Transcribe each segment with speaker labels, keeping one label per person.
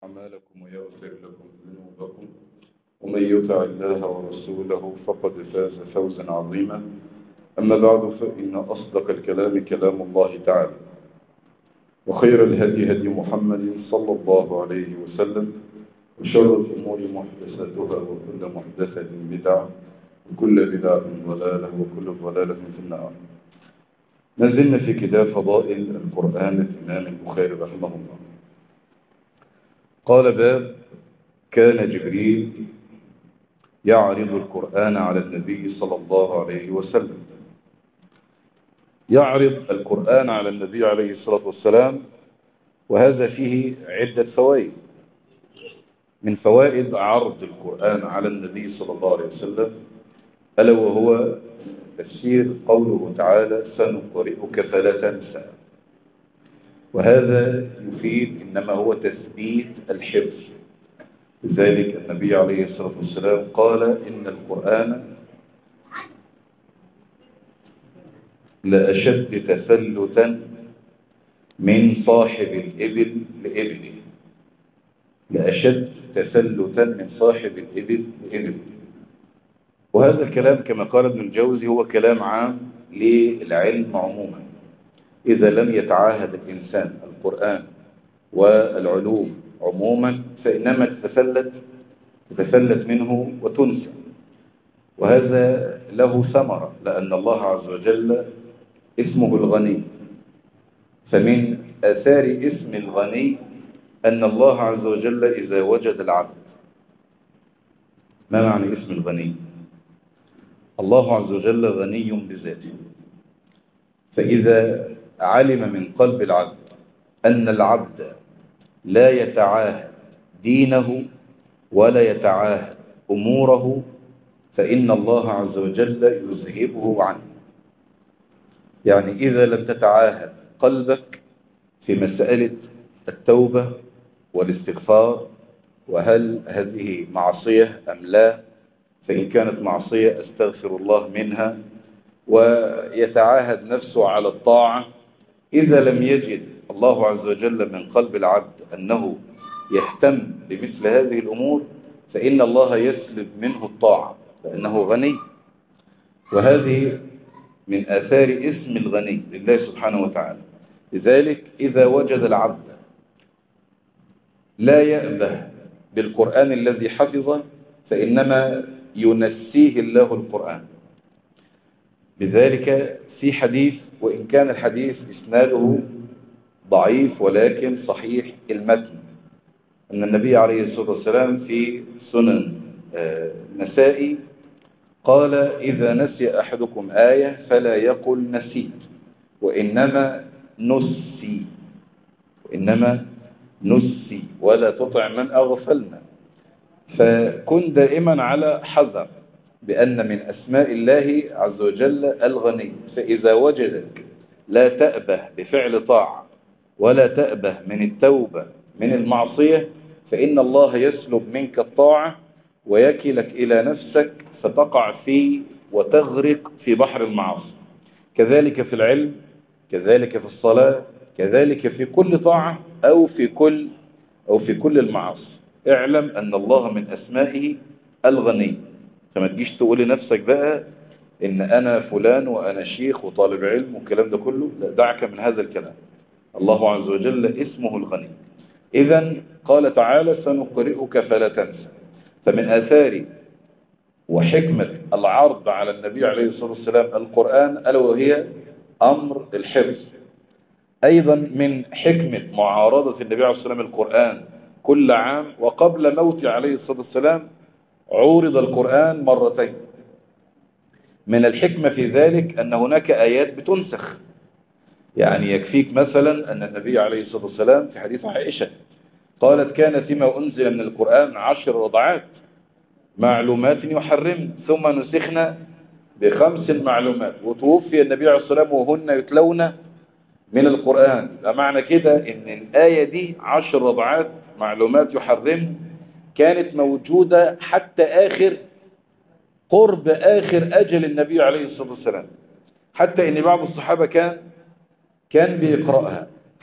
Speaker 1: أعمالكم ويغفر لكم ذنوبكم ومن يطع الله ورسوله فقد فاز فوزا عظيما أما بعد فإن أصدق الكلام كلام الله تعالى وخير الهدي هدي محمد صلى الله عليه وسلم وشر الأمور محدثاتها وكل محدثة بدعة وكل بدعة ضلالة وكل ضلالة في النار ما زلنا في كتاب فضائل القرآن الإمام البخاري رحمه الله قال باب كان جبريل يعرض القرآن على النبي صلى الله عليه وسلم يعرض القرآن على النبي عليه الصلاة والسلام وهذا فيه عدة فوائد من فوائد عرض القرآن على النبي صلى الله عليه وسلم ألا وهو تفسير قوله تعالى سنقرئك فلا تنسى وهذا يفيد إنما هو تثبيت الحفظ لذلك النبي عليه الصلاة والسلام قال إن القرآن لأشد تثلتا من صاحب الإبل لإبله لأشد تثلتا من صاحب الإبل لإبله وهذا الكلام كما قال ابن الجوزي هو كلام عام للعلم عموما إذا لم يتعاهد الإنسان القرآن والعلوم عموما فإنما تتفلت تتفلت منه وتنسى وهذا له ثمرة لأن الله عز وجل اسمه الغني فمن آثار اسم الغني أن الله عز وجل إذا وجد العبد ما معنى اسم الغني الله عز وجل غني بذاته فإذا علم من قلب العبد أن العبد لا يتعاهد دينه ولا يتعاهد أموره فإن الله عز وجل يذهبه عنه يعني إذا لم تتعاهد قلبك في مسألة التوبة والاستغفار وهل هذه معصية أم لا فإن كانت معصية أستغفر الله منها ويتعاهد نفسه على الطاعة إذا لم يجد الله عز وجل من قلب العبد أنه يهتم بمثل هذه الأمور فإن الله يسلب منه الطاعة لأنه غني وهذه من آثار اسم الغني لله سبحانه وتعالى لذلك إذا وجد العبد لا يأبه بالقرآن الذي حفظه فإنما ينسيه الله القرآن لذلك في حديث وإن كان الحديث إسناده ضعيف ولكن صحيح المتن أن النبي عليه الصلاة والسلام في سنن نسائي قال إذا نسي أحدكم آية فلا يقل نسيت وإنما نسي وإنما نسي ولا تطع من أغفلنا فكن دائما على حذر بأن من أسماء الله عز وجل الغني فإذا وجدك لا تأبه بفعل طاعة ولا تأبه من التوبة من المعصية فإن الله يسلب منك الطاعة ويكلك إلى نفسك فتقع في وتغرق في بحر المعاصي كذلك في العلم كذلك في الصلاة كذلك في كل طاعة أو في كل أو في كل المعاصي اعلم أن الله من أسمائه الغني فما تجيش تقول لنفسك بقى إن أنا فلان وأنا شيخ وطالب علم والكلام ده كله لا دعك من هذا الكلام الله عز وجل اسمه الغني إذا قال تعالى سنقرئك فلا تنسى فمن آثار وحكمة العرض على النبي عليه الصلاة والسلام القرآن ألا وهي أمر الحفظ أيضا من حكمة معارضة النبي عليه الصلاة والسلام القرآن كل عام وقبل موته عليه الصلاة والسلام عورض القرآن مرتين من الحكمة في ذلك أن هناك آيات بتنسخ يعني يكفيك مثلا أن النبي عليه الصلاة والسلام في حديث عائشة قالت كان فيما أنزل من القرآن عشر رضعات معلومات يحرم ثم نسخنا بخمس معلومات وتوفي النبي عليه الصلاة والسلام وهن يتلون من القرآن يبقى معنى كده ان الآية دي عشر رضعات معلومات يحرم كانت موجودة حتى آخر قرب آخر أجل النبي عليه الصلاة والسلام حتى ان بعض الصحابة كان كان بيقرأها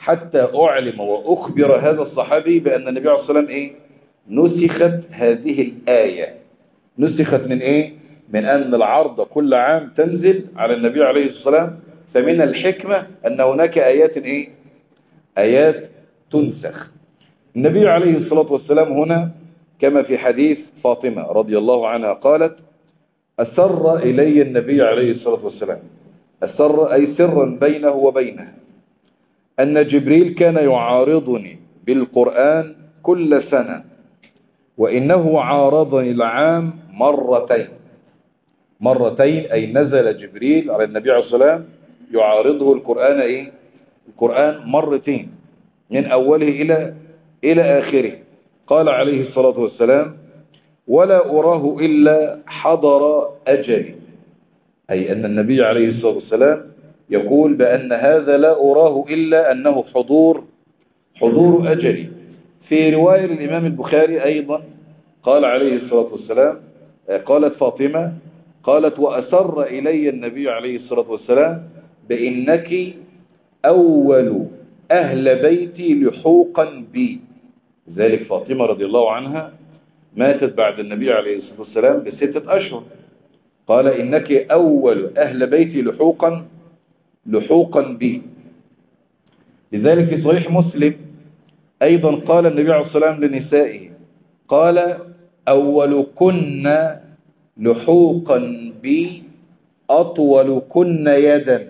Speaker 1: حتى أعلم وأخبر هذا الصحابي بأن النبي عليه الصلاة والسلام إيه؟ نسخت هذه الآية نسخت من إيه؟ من أن العرض كل عام تنزل على النبي عليه الصلاة والسلام فمن الحكمة أن هناك آيات إيه؟ آيات تنسخ النبي عليه الصلاة والسلام هنا كما في حديث فاطمة رضي الله عنها قالت أسر إلي النبي عليه الصلاة والسلام أسر أي سرا بينه وبينها أن جبريل كان يعارضني بالقرآن كل سنة وإنه عارضني العام مرتين مرتين أي نزل جبريل على النبي عليه الصلاة والسلام يعارضه القرآن إيه؟ القرآن مرتين من أوله إلى إلى آخره قال عليه الصلاة والسلام ولا أراه إلا حضر أجلي أي أن النبي عليه الصلاة والسلام يقول بأن هذا لا أراه إلا أنه حضور حضور أجلي في رواية الإمام البخاري أيضا قال عليه الصلاة والسلام قالت فاطمة قالت وأسر إلي النبي عليه الصلاة والسلام بإنك أول أهل بيتي لحوقا بي ذلك فاطمة رضي الله عنها ماتت بعد النبي عليه الصلاة والسلام بستة أشهر قال إنك أول أهل بيتي لحوقا لحوقا بي لذلك في صحيح مسلم أيضا قال النبي عليه الصلاة والسلام لنسائه قال أول كن لحوقا بي أطول كن يدا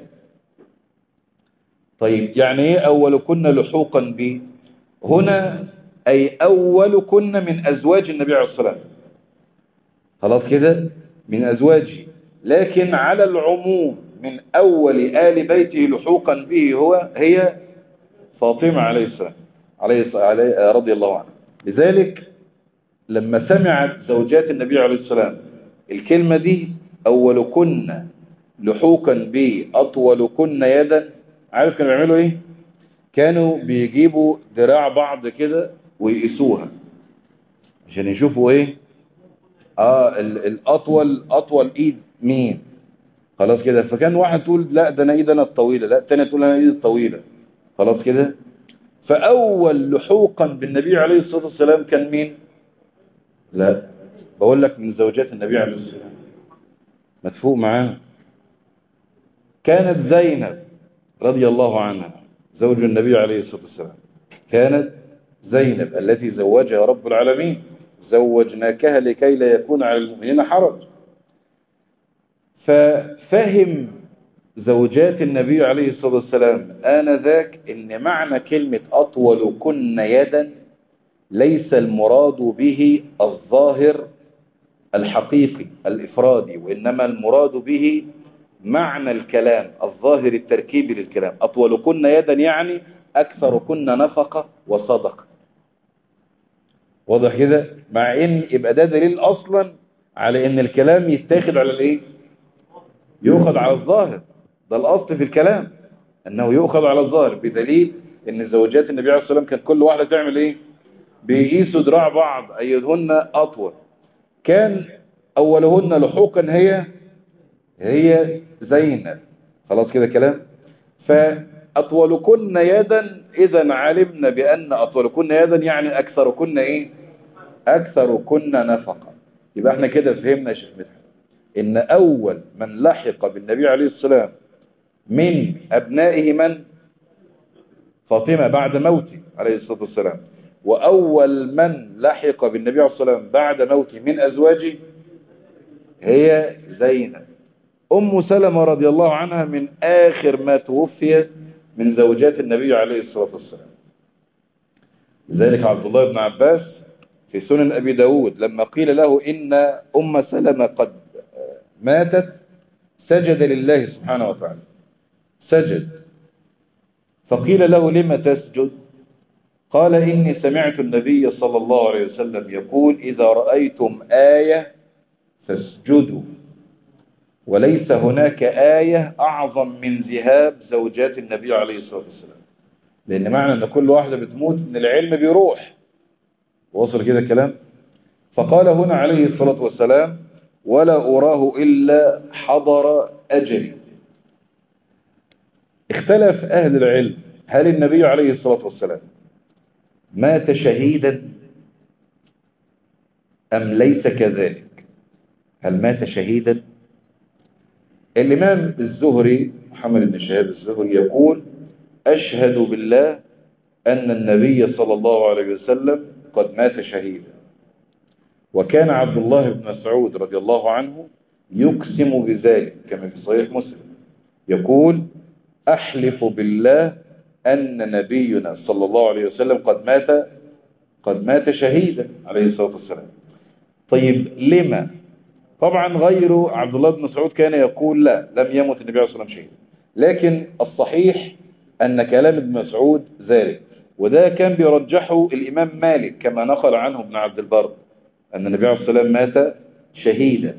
Speaker 1: طيب يعني ايه أول كن لحوقا بي هنا أي أول كن من أزواج النبي عليه الصلاة والسلام خلاص كده من أزواجه لكن على العموم من أول آل بيته لحوقا به هو هي فاطمة عليه السلام عليه عليه رضي الله عنها لذلك لما سمعت زوجات النبي عليه السلام الكلمة دي أول كن لحوقا به أطول كن يدا عارف كانوا بيعملوا إيه كانوا بيجيبوا ذراع بعض كده ويقيسوها عشان يشوفوا إيه اه الأطول أطول إيد مين خلاص كده فكان واحد تقول لا ده انا ايد انا الطويله لا الثانيه تقول انا ايد الطويله خلاص كده فاول لحوقا بالنبي عليه الصلاه والسلام كان مين لا بقول لك من زوجات النبي عليه الصلاه والسلام مدفوق معانا كانت زينب رضي الله عنها زوج النبي عليه الصلاه والسلام كانت زينب التي زوجها رب العالمين زوجناكها لكي لا يكون على المؤمنين حرج ففهم زوجات النبي عليه الصلاة والسلام آنذاك إن معنى كلمة أطول كن يدا ليس المراد به الظاهر الحقيقي الإفرادي وإنما المراد به معنى الكلام الظاهر التركيبي للكلام أطول كن يدا يعني أكثر كن نفقة وصدقة واضح كده مع إن يبقى ده دليل أصلا على إن الكلام يتاخد على الإيه يؤخذ على الظاهر ده الأصل في الكلام أنه يؤخذ على الظاهر بدليل أن زوجات النبي عليه الصلاة والسلام كان كل واحدة تعمل إيه بيقيسوا دراع بعض أيهن أطول كان أولهن لحوقا هي هي زينب خلاص كده كلام فأطولكن يدا إذا علمنا بأن أطولكن يدا يعني أكثركن إيه أكثركن نفقا يبقى احنا كده فهمنا يا شيخ مدحت إن أول من لحق بالنبي عليه السلام من أبنائه من فاطمة بعد موته عليه الصلاة والسلام وأول من لحق بالنبي عليه الصلاة والسلام بعد موته من أزواجه هي زينب أم سلمة رضي الله عنها من آخر ما توفي من زوجات النبي عليه الصلاة والسلام لذلك عبد الله بن عباس في سنن أبي داود لما قيل له إن أم سلمة قد ماتت سجد لله سبحانه وتعالى سجد فقيل له لم تسجد قال إني سمعت النبي صلى الله عليه وسلم يقول إذا رأيتم آية فاسجدوا وليس هناك آية أعظم من ذهاب زوجات النبي عليه الصلاة والسلام لأن معنى أن كل واحدة بتموت أن العلم بيروح وصل كده الكلام فقال هنا عليه الصلاة والسلام ولا أراه إلا حضر أجلي اختلف أهل العلم هل النبي عليه الصلاة والسلام مات شهيدا أم ليس كذلك هل مات شهيدا الإمام الزهري محمد بن شهاب الزهري يقول أشهد بالله أن النبي صلى الله عليه وسلم قد مات شهيدا وكان عبد الله بن مسعود رضي الله عنه يقسم بذلك كما في صحيح مسلم يقول أحلف بالله أن نبينا صلى الله عليه وسلم قد مات قد مات شهيدا عليه الصلاة والسلام طيب لما طبعا غيره عبد الله بن مسعود كان يقول لا لم يمت النبي عليه الصلاة والسلام شهيدا لكن الصحيح أن كلام ابن مسعود ذلك وده كان بيرجحه الإمام مالك كما نقل عنه ابن عبد البر أن النبي عليه الصلاة والسلام مات شهيدا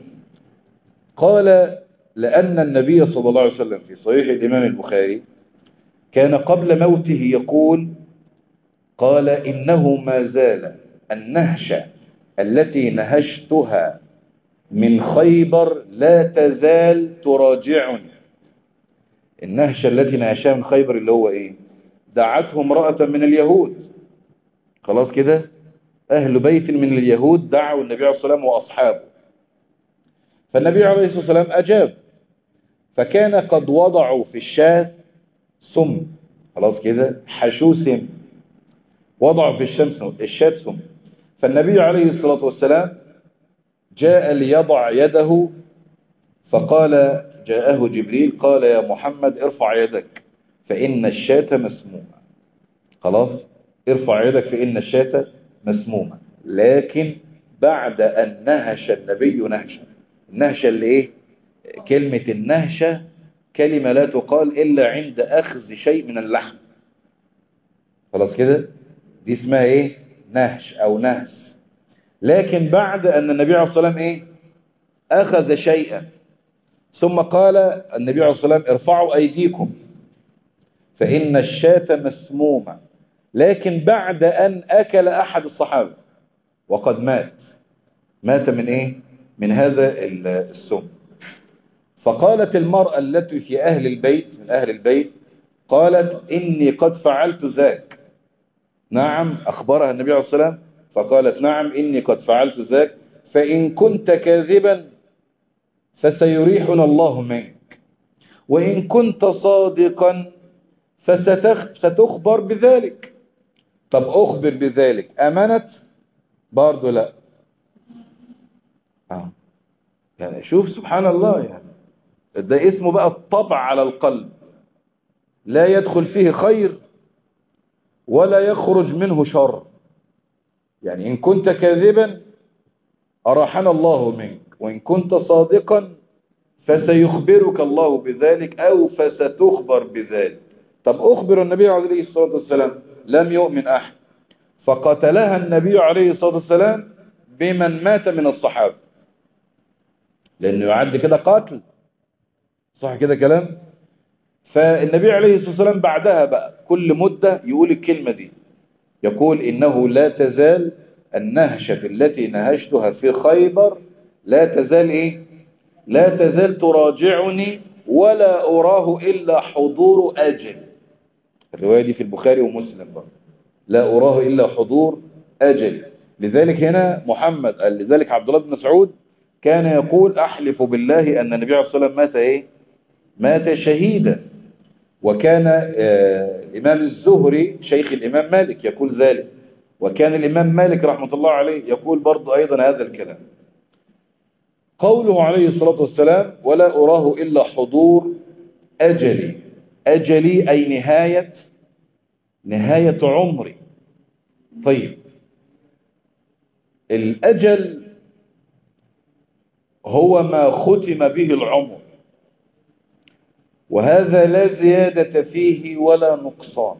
Speaker 1: قال لأن النبي صلى الله عليه وسلم في صحيح الإمام البخاري كان قبل موته يقول قال إنه ما زال النهشة التي نهشتها من خيبر لا تزال تراجعني النهشة التي نهشها من خيبر اللي هو إيه دعته امرأة من اليهود خلاص كده أهل بيت من اليهود دعوا النبي عليه الصلاة والسلام وأصحابه فالنبي عليه الصلاة والسلام أجاب فكان قد وضعوا في الشاة سم خلاص كده حشو سم وضعوا في الشمس الشاة سم فالنبي عليه الصلاة والسلام جاء ليضع يده فقال جاءه جبريل قال يا محمد ارفع يدك فإن الشاة مسمومة خلاص ارفع يدك فإن الشاة مسمومة لكن بعد أن نهش النبي نهشا النهشة اللي إيه كلمة النهشة كلمة لا تقال إلا عند أخذ شيء من اللحم خلاص كده دي اسمها إيه نهش أو نهس لكن بعد أن النبي عليه الصلاة والسلام إيه أخذ شيئا ثم قال النبي عليه الصلاة والسلام ارفعوا أيديكم فإن الشاة مسمومة لكن بعد أن أكل أحد الصحابة وقد مات مات من إيه من هذا السم فقالت المرأة التي في أهل البيت من أهل البيت قالت إني قد فعلت ذاك نعم أخبرها النبي عليه الصلاة والسلام فقالت نعم إني قد فعلت ذاك فإن كنت كاذبا فسيريحنا الله منك وإن كنت صادقا فستخبر بذلك طب أخبر بذلك أمنت برضو لا آه. يعني شوف سبحان الله يعني ده اسمه بقى الطبع على القلب لا يدخل فيه خير ولا يخرج منه شر يعني إن كنت كاذبا أراحنا الله منك وإن كنت صادقا فسيخبرك الله بذلك أو فستخبر بذلك طب أخبر النبي عليه الصلاة والسلام لم يؤمن أحد فقتلها النبي عليه الصلاة والسلام بمن مات من الصحابة لأنه يعد كده قاتل صح كده كلام فالنبي عليه الصلاة والسلام بعدها بقى كل مدة يقول الكلمة دي يقول إنه لا تزال النهشة التي نهشتها في خيبر لا تزال إيه لا تزال تراجعني ولا أراه إلا حضور أجل الرواية دي في البخاري ومسلم بقى لا أراه إلا حضور أجل لذلك هنا محمد لذلك عبد الله بن مسعود كان يقول أحلف بالله أن النبي عليه الصلاة والسلام مات إيه مات شهيدا وكان آه الإمام الزهري شيخ الإمام مالك يقول ذلك وكان الإمام مالك رحمة الله عليه يقول برضو أيضا هذا الكلام قوله عليه الصلاة والسلام ولا أراه إلا حضور أجلي أجلي أي نهاية نهاية عمري طيب الأجل هو ما ختم به العمر وهذا لا زيادة فيه ولا نقصان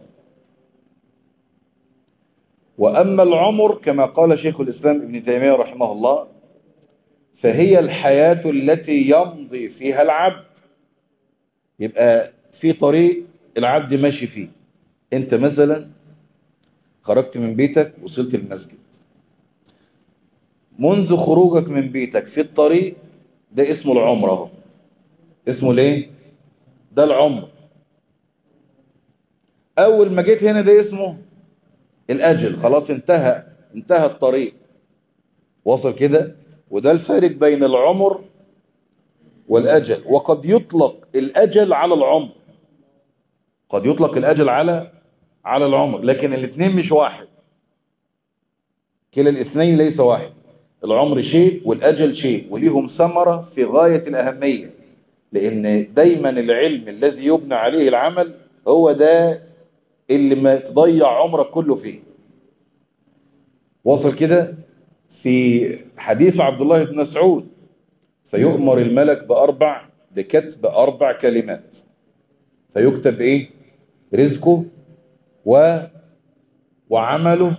Speaker 1: وأما العمر كما قال شيخ الإسلام ابن تيمية رحمه الله فهي الحياة التي يمضي فيها العبد يبقى في طريق العبد ماشي فيه انت مثلا خرجت من بيتك وصلت المسجد منذ خروجك من بيتك في الطريق ده اسمه العمر اهو اسمه ليه ده العمر أول ما جيت هنا ده اسمه الأجل خلاص انتهى انتهى الطريق وصل كده وده الفارق بين العمر والأجل وقد يطلق الأجل على العمر قد يطلق الأجل على على العمر لكن الاثنين مش واحد كلا الاثنين ليس واحد العمر شيء والأجل شيء وليهم ثمرة في غاية الأهمية لأن دايما العلم الذي يبنى عليه العمل هو ده اللي ما تضيع عمرك كله فيه وصل كده في حديث عبد الله بن مسعود فيؤمر الملك بأربع بكتب أربع كلمات فيكتب إيه رزقه و وعمله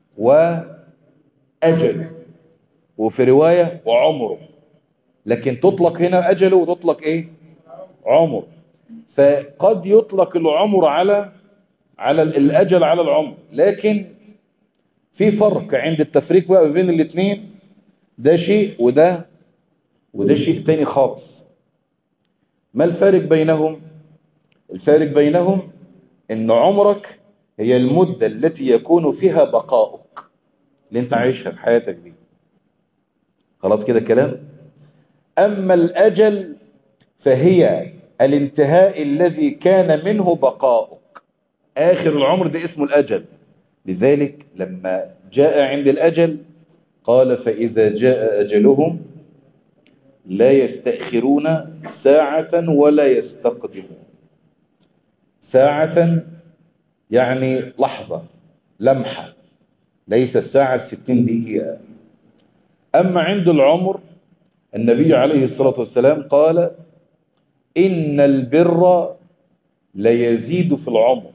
Speaker 1: وأجله وفي رواية وعمره لكن تطلق هنا أجله وتطلق إيه عمر فقد يطلق العمر على على الأجل على العمر لكن في فرق عند التفريق بقى بين الاثنين ده شيء وده وده شيء تاني خالص ما الفارق بينهم الفارق بينهم ان عمرك هي المدة التي يكون فيها بقاؤك اللي انت عايشها في حياتك دي خلاص كده الكلام اما الاجل فهي الانتهاء الذي كان منه بقاؤك اخر العمر ده اسمه الاجل لذلك لما جاء عند الأجل قال فإذا جاء أجلهم لا يستأخرون ساعة ولا يستقدمون ساعة يعني لحظة لمحة ليس الساعة الستين دقيقة أما عند العمر النبي عليه الصلاة والسلام قال إن البر ليزيد في العمر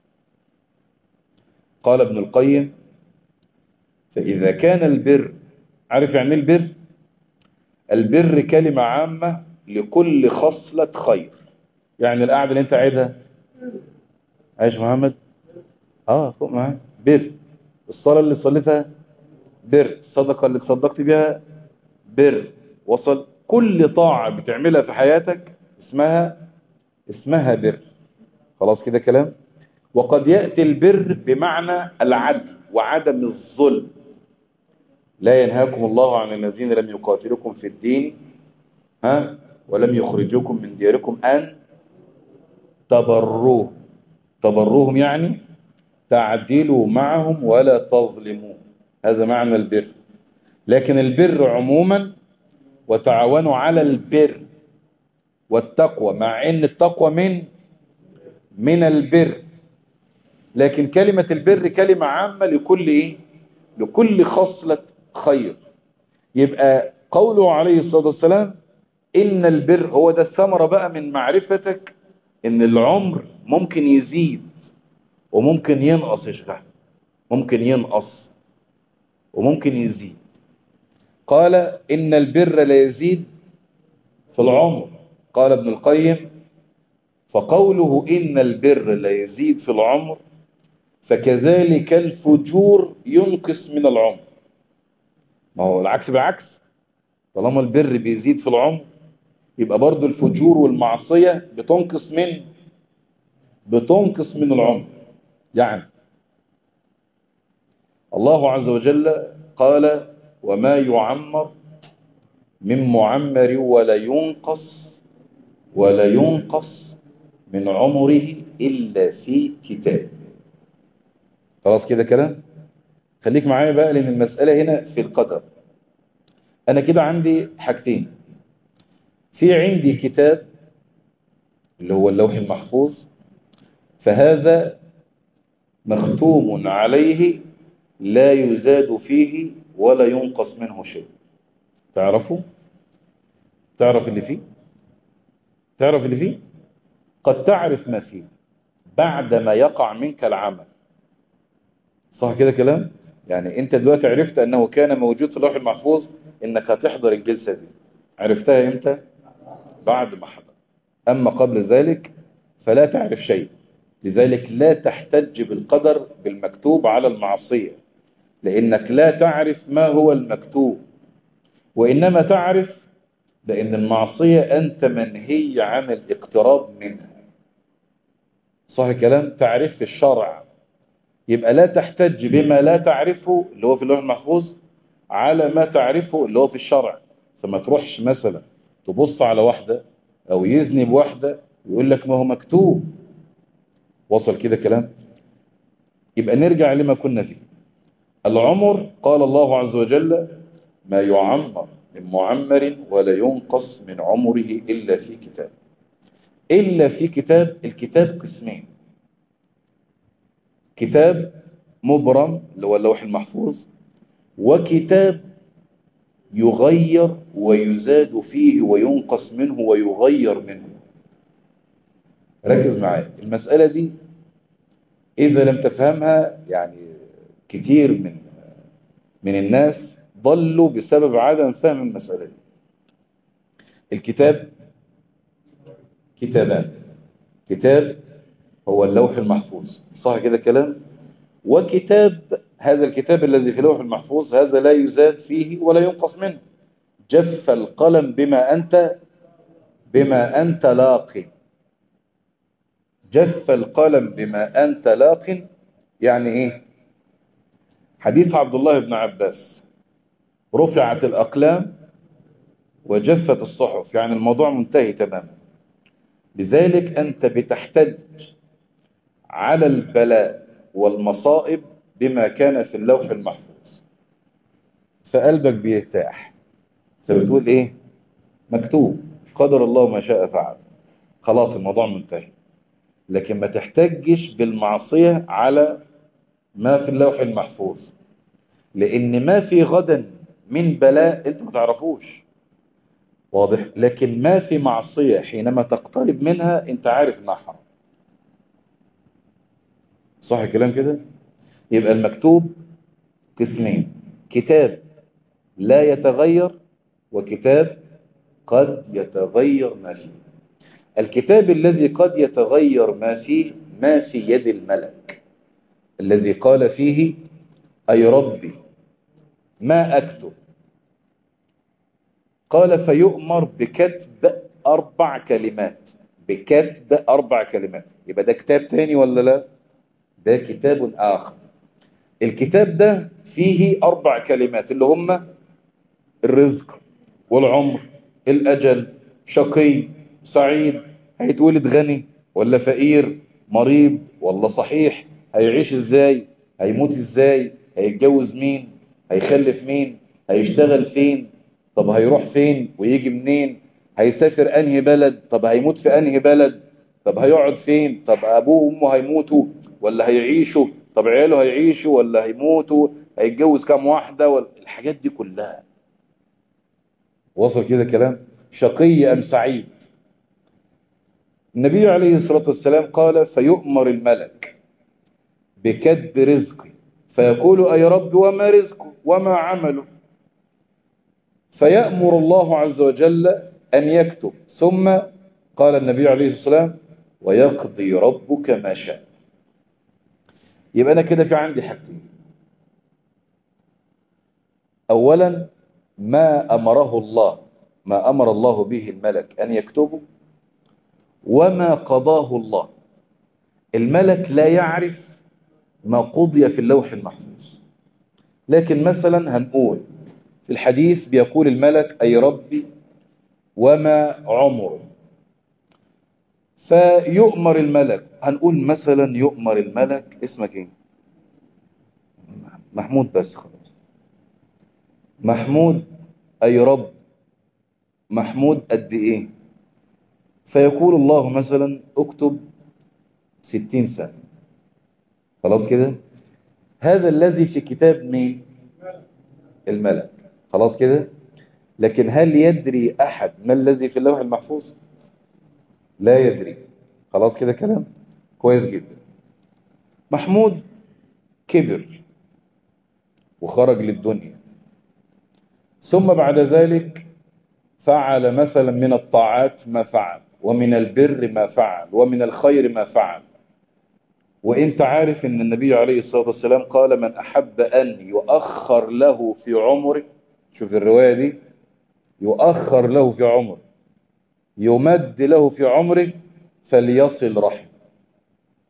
Speaker 1: قال ابن القيم فإذا كان البر عارف يعني البر البر كلمة عامة لكل خصلة خير يعني القعدة اللي انت قاعدها عايش محمد اه فوق معاك بر الصلاة اللي صليتها بر الصدقة اللي تصدقت بها بر وصل كل طاعة بتعملها في حياتك اسمها اسمها بر خلاص كده كلام وقد يأتي البر بمعنى العدل وعدم الظلم لا ينهاكم الله عن الذين لم يقاتلكم في الدين ها ولم يخرجوكم من دياركم أن تبروه تبروهم يعني تعدلوا معهم ولا تظلموا هذا معنى البر لكن البر عموما وتعاونوا على البر والتقوى مع ان التقوى من من البر لكن كلمة البر كلمة عامة لكل ايه لكل خصلة خير يبقى قوله عليه الصلاة والسلام إن البر هو ده الثمرة بقى من معرفتك إن العمر ممكن يزيد وممكن ينقص يا شيخ ممكن ينقص وممكن يزيد قال إن البر لا يزيد في العمر قال ابن القيم فقوله إن البر لا يزيد في العمر فكذلك الفجور ينقص من العمر ما هو العكس بالعكس طالما البر بيزيد في العمر يبقى برضو الفجور والمعصية بتنقص من بتنقص من العمر يعني الله عز وجل قال وما يعمر من معمر ولا ينقص ولا ينقص من عمره إلا في كتاب خلاص كده كلام خليك معايا بقى لأن المسألة هنا في القدر أنا كده عندي حاجتين في عندي كتاب اللي هو اللوح المحفوظ فهذا مختوم عليه لا يزاد فيه ولا ينقص منه شيء تعرفوا تعرف اللي فيه تعرف اللي فيه قد تعرف ما فيه بعد ما يقع منك العمل صح كده كلام يعني انت دلوقتي عرفت انه كان موجود في اللوح المحفوظ انك هتحضر الجلسة دي عرفتها امتى بعد ما حضر اما قبل ذلك فلا تعرف شيء لذلك لا تحتج بالقدر بالمكتوب على المعصية لانك لا تعرف ما هو المكتوب وانما تعرف لان المعصية انت منهي عن الاقتراب منها صح الكلام تعريف في الشرع يبقى لا تحتج بما لا تعرفه اللي هو في اللوح المحفوظ على ما تعرفه اللي هو في الشرع فما تروحش مثلا تبص على واحدة أو يزني بواحدة يقول لك ما هو مكتوب وصل كده كلام يبقى نرجع لما كنا فيه العمر قال الله عز وجل ما يعمر من معمر ولا ينقص من عمره إلا في كتاب إلا في كتاب الكتاب قسمين كتاب مبرم اللي هو اللوح المحفوظ وكتاب يغير ويزاد فيه وينقص منه ويغير منه ركز معايا المسألة دي إذا لم تفهمها يعني كتير من من الناس ضلوا بسبب عدم فهم المسألة دي الكتاب كتابان كتاب هو اللوح المحفوظ صح كده كلام وكتاب هذا الكتاب الذي في اللوح المحفوظ هذا لا يزاد فيه ولا ينقص منه جف القلم بما أنت بما أنت لاق جف القلم بما أنت لاق يعني إيه حديث عبد الله بن عباس رفعت الأقلام وجفت الصحف يعني الموضوع منتهي تماما لذلك أنت بتحتج على البلاء والمصائب بما كان في اللوح المحفوظ فقلبك بيرتاح فبتقول ايه مكتوب قدر الله ما شاء فعل خلاص الموضوع منتهي لكن ما تحتجش بالمعصية على ما في اللوح المحفوظ لأن ما في غدا من بلاء أنت ما تعرفوش واضح لكن ما في معصية حينما تقترب منها أنت عارف إنها حرام صح الكلام كده يبقى المكتوب قسمين كتاب لا يتغير وكتاب قد يتغير ما فيه الكتاب الذي قد يتغير ما فيه ما في يد الملك الذي قال فيه أي ربي ما أكتب قال فيؤمر بكتب أربع كلمات بكتب أربع كلمات يبقى ده كتاب تاني ولا لا ده كتاب آخر الكتاب ده فيه أربع كلمات اللي هم الرزق والعمر الأجل شقي سعيد هيتولد غني ولا فقير مريض ولا صحيح هيعيش ازاي هيموت ازاي هيتجوز مين هيخلف مين هيشتغل فين طب هيروح فين ويجي منين هيسافر انهي بلد طب هيموت في انهي بلد طب هيقعد فين طب ابوه وامه هيموتوا ولا هيعيشوا طب عياله هيعيشوا ولا هيموتوا هيتجوز كام واحدة ولا الحاجات دي كلها وصل كده كلام شقي ام سعيد النبي عليه الصلاة والسلام قال فيؤمر الملك بكتب رزقي فيقول أي رب وما رزقه وما عمله فيأمر الله عز وجل أن يكتب ثم قال النبي عليه الصلاة والسلام ويقضي ربك ما شاء يبقى أنا كده في عندي حاجتين أولا ما أمره الله ما أمر الله به الملك أن يكتبه وما قضاه الله الملك لا يعرف ما قضي في اللوح المحفوظ لكن مثلا هنقول في الحديث بيقول الملك أي ربي وما عمره فيؤمر الملك هنقول مثلا يؤمر الملك اسمك ايه محمود بس خلاص محمود أي رب محمود قد ايه فيقول الله مثلا اكتب ستين سنة خلاص كده هذا الذي في كتاب مين الملك خلاص كده لكن هل يدري أحد ما الذي في اللوح المحفوظ لا يدري خلاص كده كلام كويس جدا محمود كبر وخرج للدنيا ثم بعد ذلك فعل مثلا من الطاعات ما فعل ومن البر ما فعل ومن الخير ما فعل وانت عارف ان النبي عليه الصلاة والسلام قال من أحب أن يؤخر له في عمره شوف الرواية دي يؤخر له في عمره يمد له في عمره فليصل رحم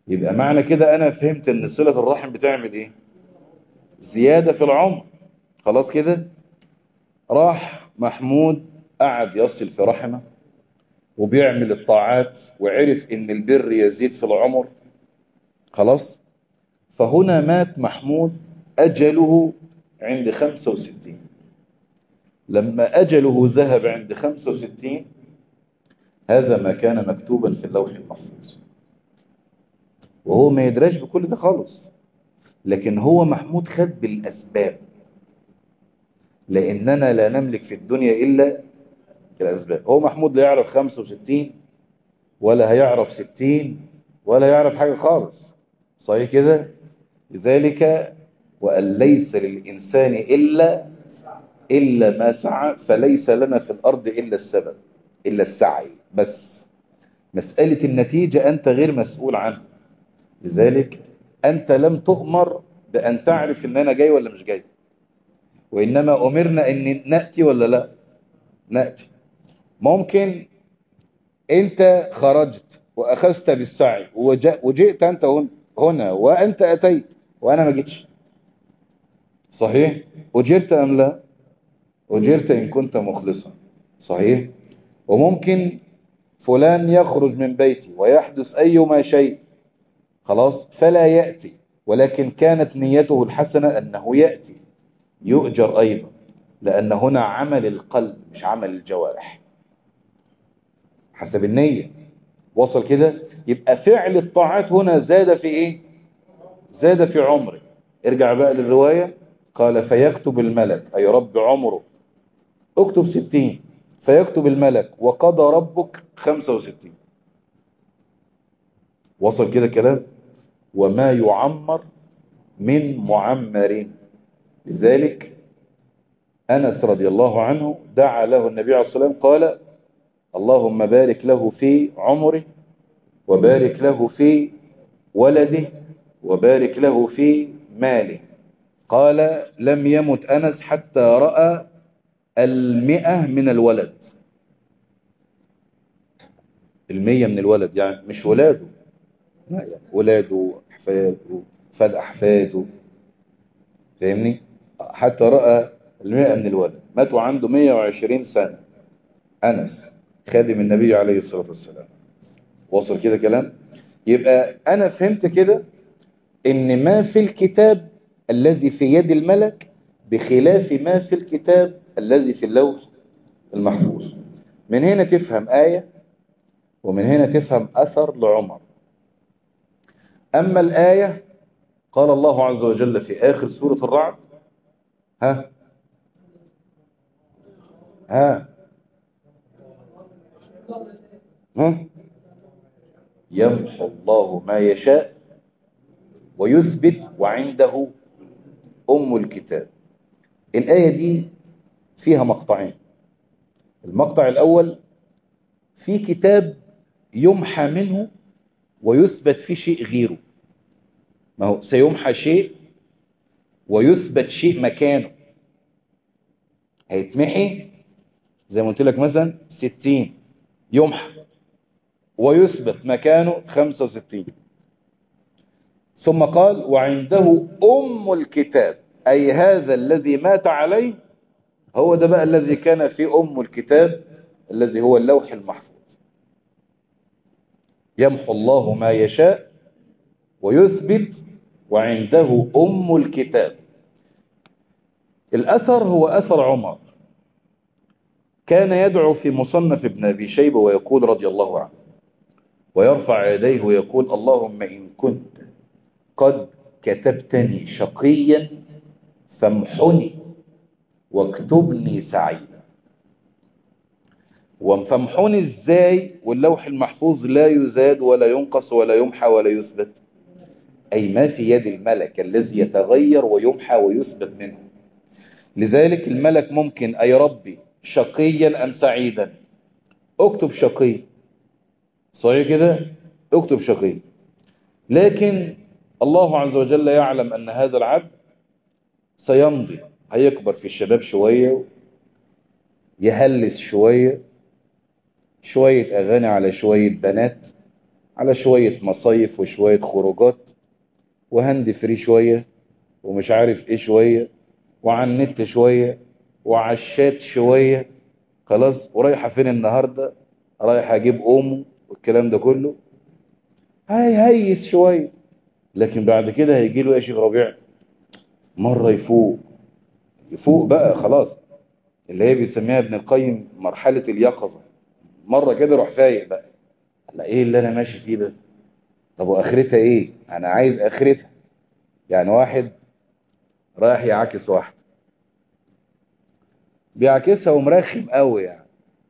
Speaker 1: يبقى معنى كده أنا فهمت أن صلة الرحم بتعمل إيه زيادة في العمر خلاص كده راح محمود قعد يصل في رحمه وبيعمل الطاعات وعرف ان البر يزيد في العمر خلاص فهنا مات محمود أجله عند 65 لما أجله ذهب عند 65 هذا ما كان مكتوبا في اللوح المحفوظ وهو ما يدراش بكل ده خالص لكن هو محمود خد بالأسباب لأننا لا نملك في الدنيا إلا الأسباب هو محمود لا يعرف 65 ولا هيعرف 60 ولا يعرف حاجة خالص صحيح كده لذلك وأن ليس للإنسان إلا إلا ما سعى فليس لنا في الأرض إلا السبب إلا السعي بس مسألة النتيجة أنت غير مسؤول عنها لذلك أنت لم تؤمر بأن تعرف إن أنا جاي ولا مش جاي وإنما أمرنا أن نأتي ولا لا نأتي ممكن أنت خرجت وأخذت بالسعي وجئت أنت هنا وأنت أتيت وأنا ما جيتش صحيح أجرت أم لا أجرت إن كنت مخلصا صحيح وممكن فلان يخرج من بيتي ويحدث أيما شيء خلاص فلا يأتي ولكن كانت نيته الحسنة أنه يأتي يؤجر أيضا لأن هنا عمل القلب مش عمل الجوارح حسب النية وصل كده يبقى فعل الطاعات هنا زاد في إيه زاد في عمره ارجع بقى للرواية قال فيكتب الملك أي رب عمره اكتب ستين فيكتب الملك وقضى ربك خمسة وستين وصل كده كلام وما يعمر من معمر لذلك أنس رضي الله عنه دعا له النبي عليه الصلاة والسلام قال اللهم بارك له في عمره وبارك له في ولده وبارك له في ماله قال لم يمت أنس حتى رأى المئة من الولد المية من الولد يعني مش ولاده لا يعني ولاده أحفاده فد أحفاده فاهمني حتى رأى المئة من الولد ماتوا عنده 120 سنة أنس خادم النبي عليه الصلاة والسلام وصل كده كلام يبقى أنا فهمت كده إن ما في الكتاب الذي في يد الملك بخلاف ما في الكتاب الذي في اللوح المحفوظ من هنا تفهم آية ومن هنا تفهم أثر لعمر أما الآية قال الله عز وجل في آخر سورة الرعد ها ها ها يمحو الله ما يشاء ويثبت وعنده أم الكتاب الآية دي فيها مقطعين المقطع الأول في كتاب يمحى منه ويثبت فيه شيء غيره ما هو سيمحى شيء ويثبت شيء مكانه هيتمحي زي ما قلت لك مثلا 60 يمحى ويثبت مكانه 65 ثم قال وعنده أم الكتاب أي هذا الذي مات عليه هو ده بقى الذي كان في أم الكتاب الذي هو اللوح المحفوظ يمحو الله ما يشاء ويثبت وعنده أم الكتاب الأثر هو أثر عمر كان يدعو في مصنف ابن أبي شيبة ويقول رضي الله عنه ويرفع يديه ويقول اللهم إن كنت قد كتبتني شقيا فامحني واكتبني سعيدا وفامحني ازاي واللوح المحفوظ لا يزاد ولا ينقص ولا يمحى ولا يثبت أي ما في يد الملك الذي يتغير ويمحى ويثبت منه لذلك الملك ممكن أي ربي شقيا أم سعيدا اكتب شقي صحيح كده اكتب شقي لكن الله عز وجل يعلم أن هذا العبد سيمضي هيكبر في الشباب شوية يهلس شوية شوية أغاني على شوية بنات على شوية مصايف وشوية خروجات وهند فري شوية ومش عارف ايه شوية وعلى النت شوية وعلى الشات شوية خلاص ورايحة فين النهاردة رايحة اجيب اومو والكلام ده كله هيهيس شوية لكن بعد كده هيجي له يا شيخ ربيع مرة يفوق يفوق بقى خلاص اللي هي بيسميها ابن القيم مرحلة اليقظة مرة كده روح فايق بقى لا ايه اللي انا ماشي فيه ده طب واخرتها ايه انا عايز اخرتها يعني واحد رايح يعاكس واحد بيعكسها ومرخم قوي يعني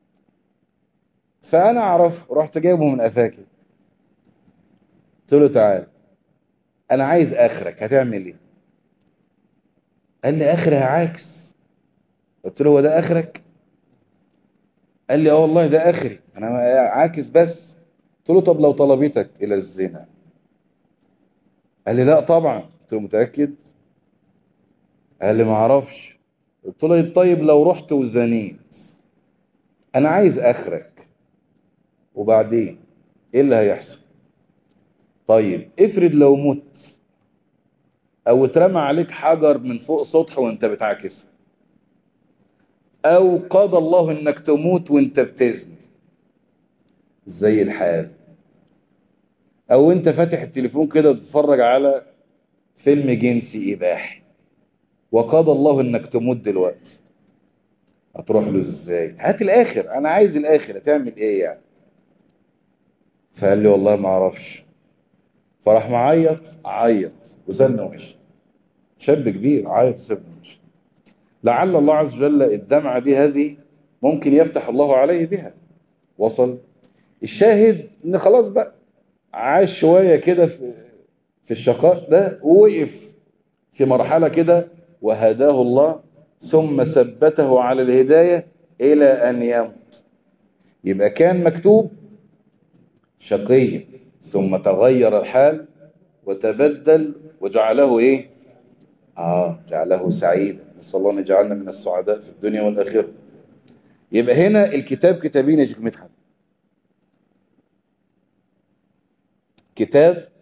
Speaker 1: فانا اعرف رحت جايبه من افاكي قلت له تعال انا عايز اخرك هتعمل ايه قال لي اخرها عاكس قلت له هو ده اخرك قال لي اه والله ده اخري انا عاكس بس قلت له طب لو طلبتك الى الزنا قال لي لا طبعا قلت له متاكد قال لي ما اعرفش قلت له طيب لو رحت وزنيت انا عايز اخرك وبعدين ايه اللي هيحصل طيب افرض لو مت او اترمى عليك حجر من فوق سطح وانت بتعاكسها او قضى الله انك تموت وانت بتزني زي الحال او انت فاتح التليفون كده وتتفرج على فيلم جنسي اباحي وقضى الله انك تموت دلوقتي هتروح له ازاي هات الاخر انا عايز الاخر هتعمل ايه يعني فقال لي والله ما اعرفش فراح معيط عيط وسابني ومشي شاب كبير عيط وسابني ومشي لعل الله عز وجل الدمعة دي هذه ممكن يفتح الله عليه بها وصل الشاهد ان خلاص بقى عاش شوية كده في في الشقاء ده ووقف في مرحلة كده وهداه الله ثم ثبته على الهداية إلى أن يموت يبقى كان مكتوب شقي ثم تغير الحال وتبدل وجعله إيه آه جعله سعيدا نسأل الله أن يجعلنا من السعداء في الدنيا والآخرة يبقى هنا الكتاب كتابين يا شيخ مدحت كتاب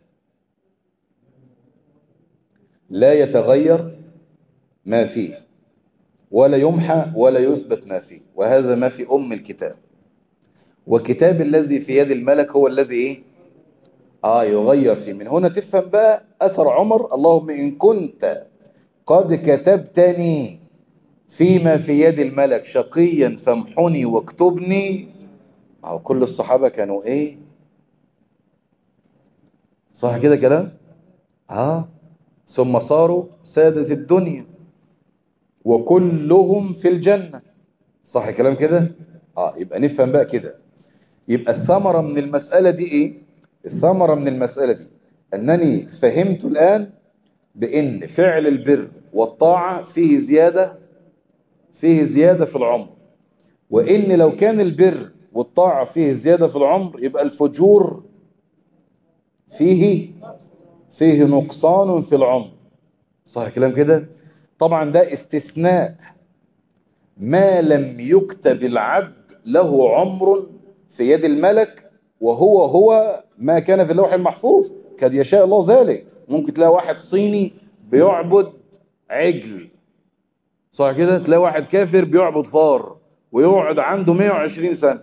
Speaker 1: لا يتغير ما فيه ولا يمحى ولا يثبت ما فيه وهذا ما في أم الكتاب وكتاب الذي في يد الملك هو الذي إيه؟ آه يغير فيه من هنا تفهم بقى أثر عمر اللهم إن كنت قد كتبتني فيما في يد الملك شقيا فامحني واكتبني أو كل الصحابة كانوا إيه صح كده كلام آه ثم صاروا سادة الدنيا وكلهم في الجنة صح كلام كده اه يبقى نفهم بقى كده يبقى الثمرة من المسألة دي ايه الثمرة من المسألة دي انني فهمت الان بان فعل البر والطاعة فيه زيادة فيه زيادة في العمر وان لو كان البر والطاعة فيه زيادة في العمر يبقى الفجور فيه فيه نقصان في العمر صح كلام كده طبعا ده استثناء ما لم يكتب العبد له عمر في يد الملك وهو هو ما كان في اللوح المحفوظ قد يشاء الله ذلك ممكن تلاقي واحد صيني بيعبد عجل صح كده تلاقي واحد كافر بيعبد فار ويقعد عنده 120 سنة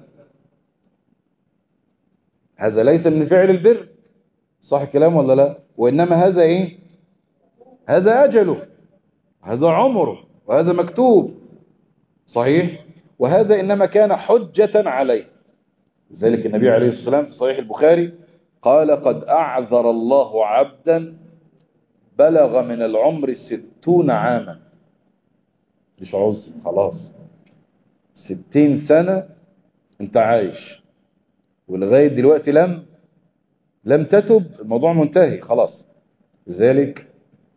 Speaker 1: هذا ليس من فعل البر صح كلام ولا لا وإنما هذا إيه هذا أجله هذا عمره وهذا مكتوب صحيح وهذا إنما كان حجة عليه لذلك النبي عليه الصلاة والسلام في صحيح البخاري قال قد أعذر الله عبدا بلغ من العمر ستون عاما مش عذر خلاص ستين سنة انت عايش ولغاية دلوقتي لم لم تتب الموضوع منتهي خلاص لذلك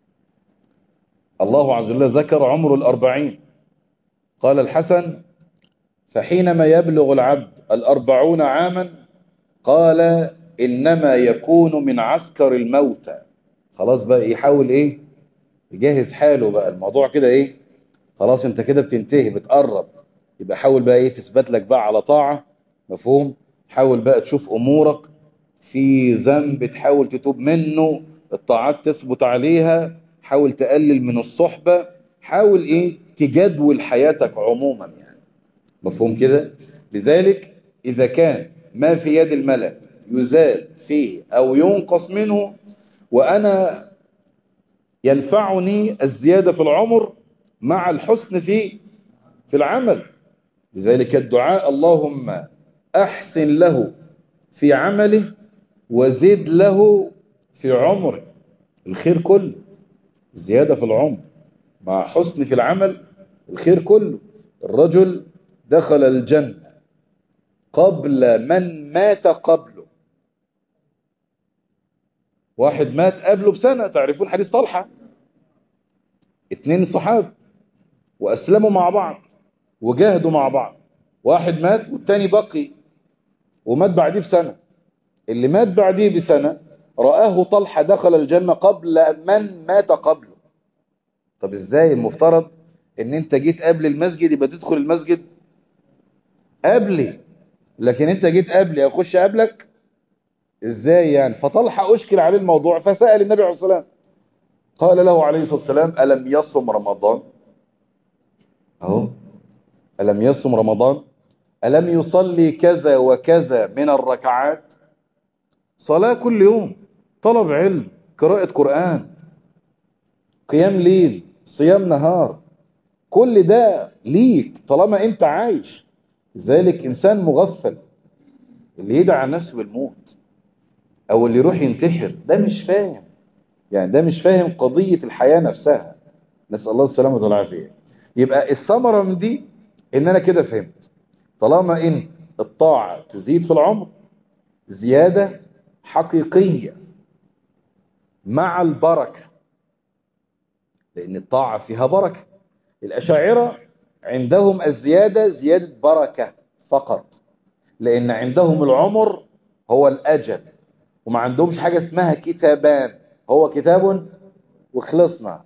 Speaker 1: الله عز وجل ذكر عمر الأربعين قال الحسن فحينما يبلغ العبد الأربعون عاما قال إنما يكون من عسكر الموتى خلاص بقى يحاول إيه يجهز حاله بقى الموضوع كده إيه خلاص انت كده بتنتهي بتقرب يبقى حاول بقى إيه تثبت لك بقى على طاعة مفهوم حاول بقى تشوف أمورك في ذنب تحاول تتوب منه الطاعات تثبت عليها حاول تقلل من الصحبة حاول ايه تجدول حياتك عموما يعني مفهوم كده لذلك إذا كان ما في يد الملك يزال فيه أو ينقص منه وأنا ينفعني الزيادة في العمر مع الحسن في في العمل لذلك الدعاء اللهم أحسن له في عمله وزد له في عمره الخير كله زيادة في العمر مع حسن في العمل الخير كله الرجل دخل الجنة قبل من مات قبله واحد مات قبله بسنة تعرفون حديث طلحة اتنين صحاب وأسلموا مع بعض وجاهدوا مع بعض واحد مات والتاني بقي ومات بعديه بسنة اللي مات بعديه بسنة رآه طلحة دخل الجنة قبل من مات قبله طب ازاي المفترض ان انت جيت قبل المسجد يبقى تدخل المسجد قبلي لكن انت جيت قبلي اخش قبلك ازاي يعني فطلحة اشكل عليه الموضوع فسأل النبي عليه الصلاة والسلام قال له عليه الصلاة والسلام ألم يصم رمضان اهو ألم يصم رمضان ألم يصلي كذا وكذا من الركعات صلاة كل يوم طلب علم قراءة قرآن قيام ليل صيام نهار كل ده ليك طالما انت عايش ذلك انسان مغفل اللي يدعى نفسه بالموت او اللي يروح ينتحر ده مش فاهم يعني ده مش فاهم قضية الحياة نفسها نسأل الله السلامة والعافية يبقى الثمرة من دي ان انا كده فهمت طالما ان الطاعة تزيد في العمر زيادة حقيقية مع البركة لأن الطاعة فيها بركة الأشاعرة عندهم الزيادة زيادة بركة فقط لأن عندهم العمر هو الأجل وما عندهمش حاجة اسمها كتابان هو كتاب وخلصنا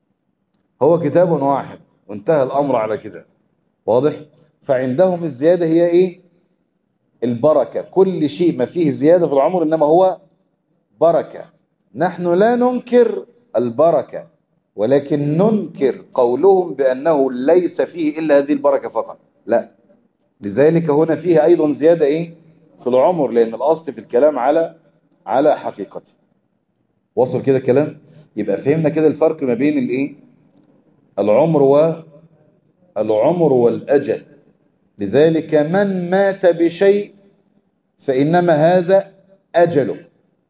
Speaker 1: هو كتاب واحد وانتهى الأمر على كده واضح فعندهم الزيادة هي إيه البركة كل شيء ما فيه زيادة في العمر إنما هو بركة نحن لا ننكر البركة ولكن ننكر قولهم بأنه ليس فيه إلا هذه البركة فقط لا لذلك هنا فيه أيضا زيادة إيه في العمر لأن الأصل في الكلام على على حقيقته وصل كده كلام يبقى فهمنا كده الفرق ما بين الإيه العمر والعمر والأجل لذلك من مات بشيء فإنما هذا أجله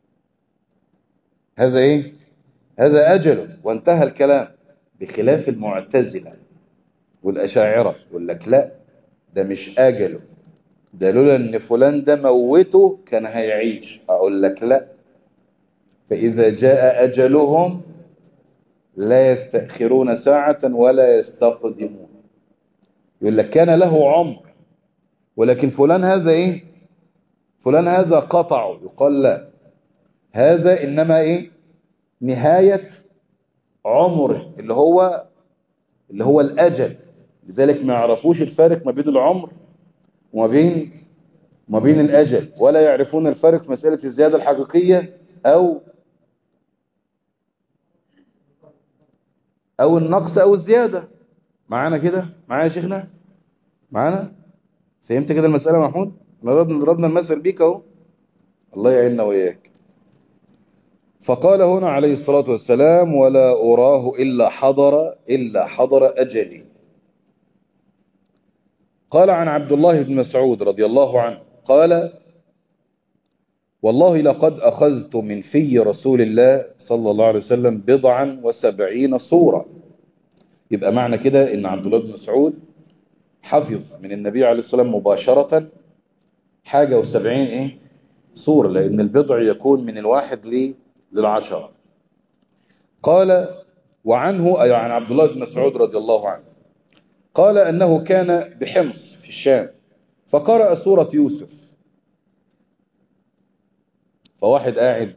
Speaker 1: هذا إيه هذا أجله وانتهى الكلام بخلاف المعتزلة والأشاعرة يقول لك لا ده مش أجله ده لولا ان فلان ده موته كان هيعيش اقول لك لا فاذا جاء اجلهم لا يستأخرون ساعة ولا يستقدمون يقول لك كان له عمر ولكن فلان هذا ايه فلان هذا قطعه يقال لا هذا انما ايه نهاية عمره اللي هو اللي هو الاجل لذلك ما يعرفوش الفارق ما بين العمر وما بين وما بين الأجل ولا يعرفون الفرق في مسألة الزيادة الحقيقية أو أو النقص أو الزيادة معانا كده معايا يا شيخنا معانا فهمت كده المسألة محمود ضربنا ضربنا المثل بيك اهو الله يعيننا وإياك فقال هنا عليه الصلاة والسلام ولا أراه إلا حضر إلا حضر أجلي قال عن عبد الله بن مسعود رضي الله عنه قال والله لقد أخذت من في رسول الله صلى الله عليه وسلم بضعا وسبعين صورة يبقى معنى كده ان عبد الله بن مسعود حفظ من النبي عليه الصلاة والسلام مباشرة حاجة وسبعين ايه صورة لأن البضع يكون من الواحد للعشرة قال وعنه أي عن عبد الله بن مسعود رضي الله عنه قال أنه كان بحمص في الشام فقرأ سورة يوسف فواحد قاعد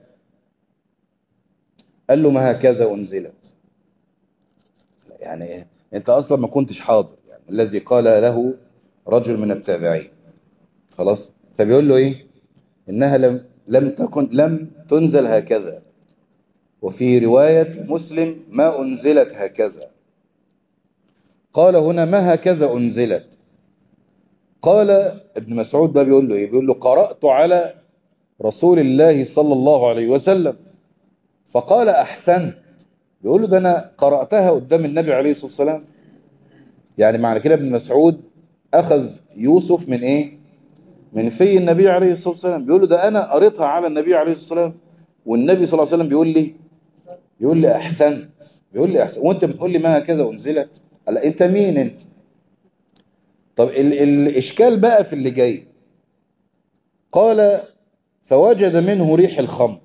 Speaker 1: قال له ما هكذا أنزلت يعني إيه؟ أنت أصلا ما كنتش حاضر يعني الذي قال له رجل من التابعين خلاص فبيقول له إيه إنها لم لم تكن لم تنزل هكذا وفي رواية مسلم ما أنزلت هكذا قال هنا ما هكذا أنزلت قال ابن مسعود بقى بيقول له ايه بيقول له قرأت على رسول الله صلى الله عليه وسلم فقال أحسنت بيقول له ده أنا قرأتها قدام النبي عليه الصلاة والسلام يعني معنى كده ابن مسعود أخذ يوسف من إيه من في النبي عليه الصلاة والسلام بيقول له ده أنا قريتها على النبي عليه الصلاة والسلام والنبي صلى الله عليه وسلم بيقول لي بيقول لي أحسنت بيقول لي أحسنت وأنت بتقول لي ما هكذا أنزلت قال أنت مين أنت طب ال الإشكال بقى في اللي جاي قال فوجد منه ريح الخمر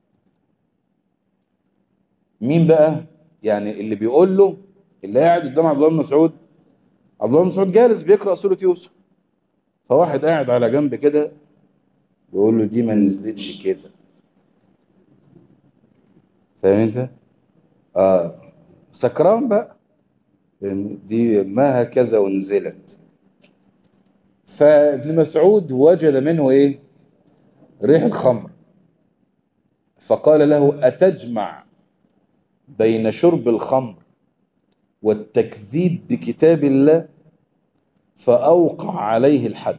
Speaker 1: مين بقى يعني اللي بيقول له اللي قاعد قدام عبد الله بن مسعود عبد الله بن مسعود جالس بيقرأ سورة يوسف فواحد قاعد على جنب كده بيقول له دي ما نزلتش كده فاهم انت اه سكران بقى دي ما هكذا ونزلت فابن مسعود وجد منه ايه ريح الخمر فقال له أتجمع بين شرب الخمر والتكذيب بكتاب الله فأوقع عليه الحد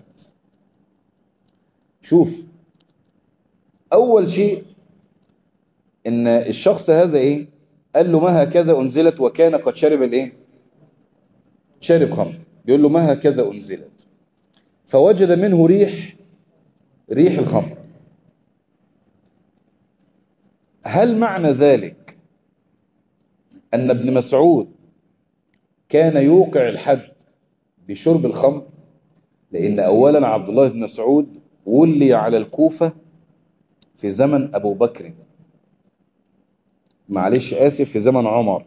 Speaker 1: شوف أول شيء إن الشخص هذا إيه قال له ما هكذا أنزلت وكان قد شرب الإيه شارب خمر بيقول له ما هكذا أنزلت فوجد منه ريح ريح الخمر هل معنى ذلك أن ابن مسعود كان يوقع الحد بشرب الخمر لأن أولا عبد الله بن مسعود ولي على الكوفة في زمن أبو بكر معلش آسف في زمن عمر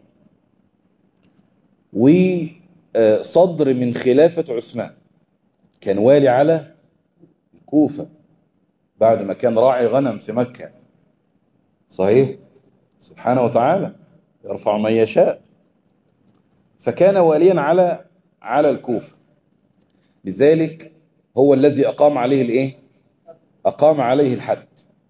Speaker 1: وصدر من خلافة عثمان كان والي على الكوفة بعد ما كان راعي غنم في مكة صحيح سبحانه وتعالى يرفع من يشاء فكان واليا على على الكوفة لذلك هو الذي أقام عليه الإيه أقام عليه الحد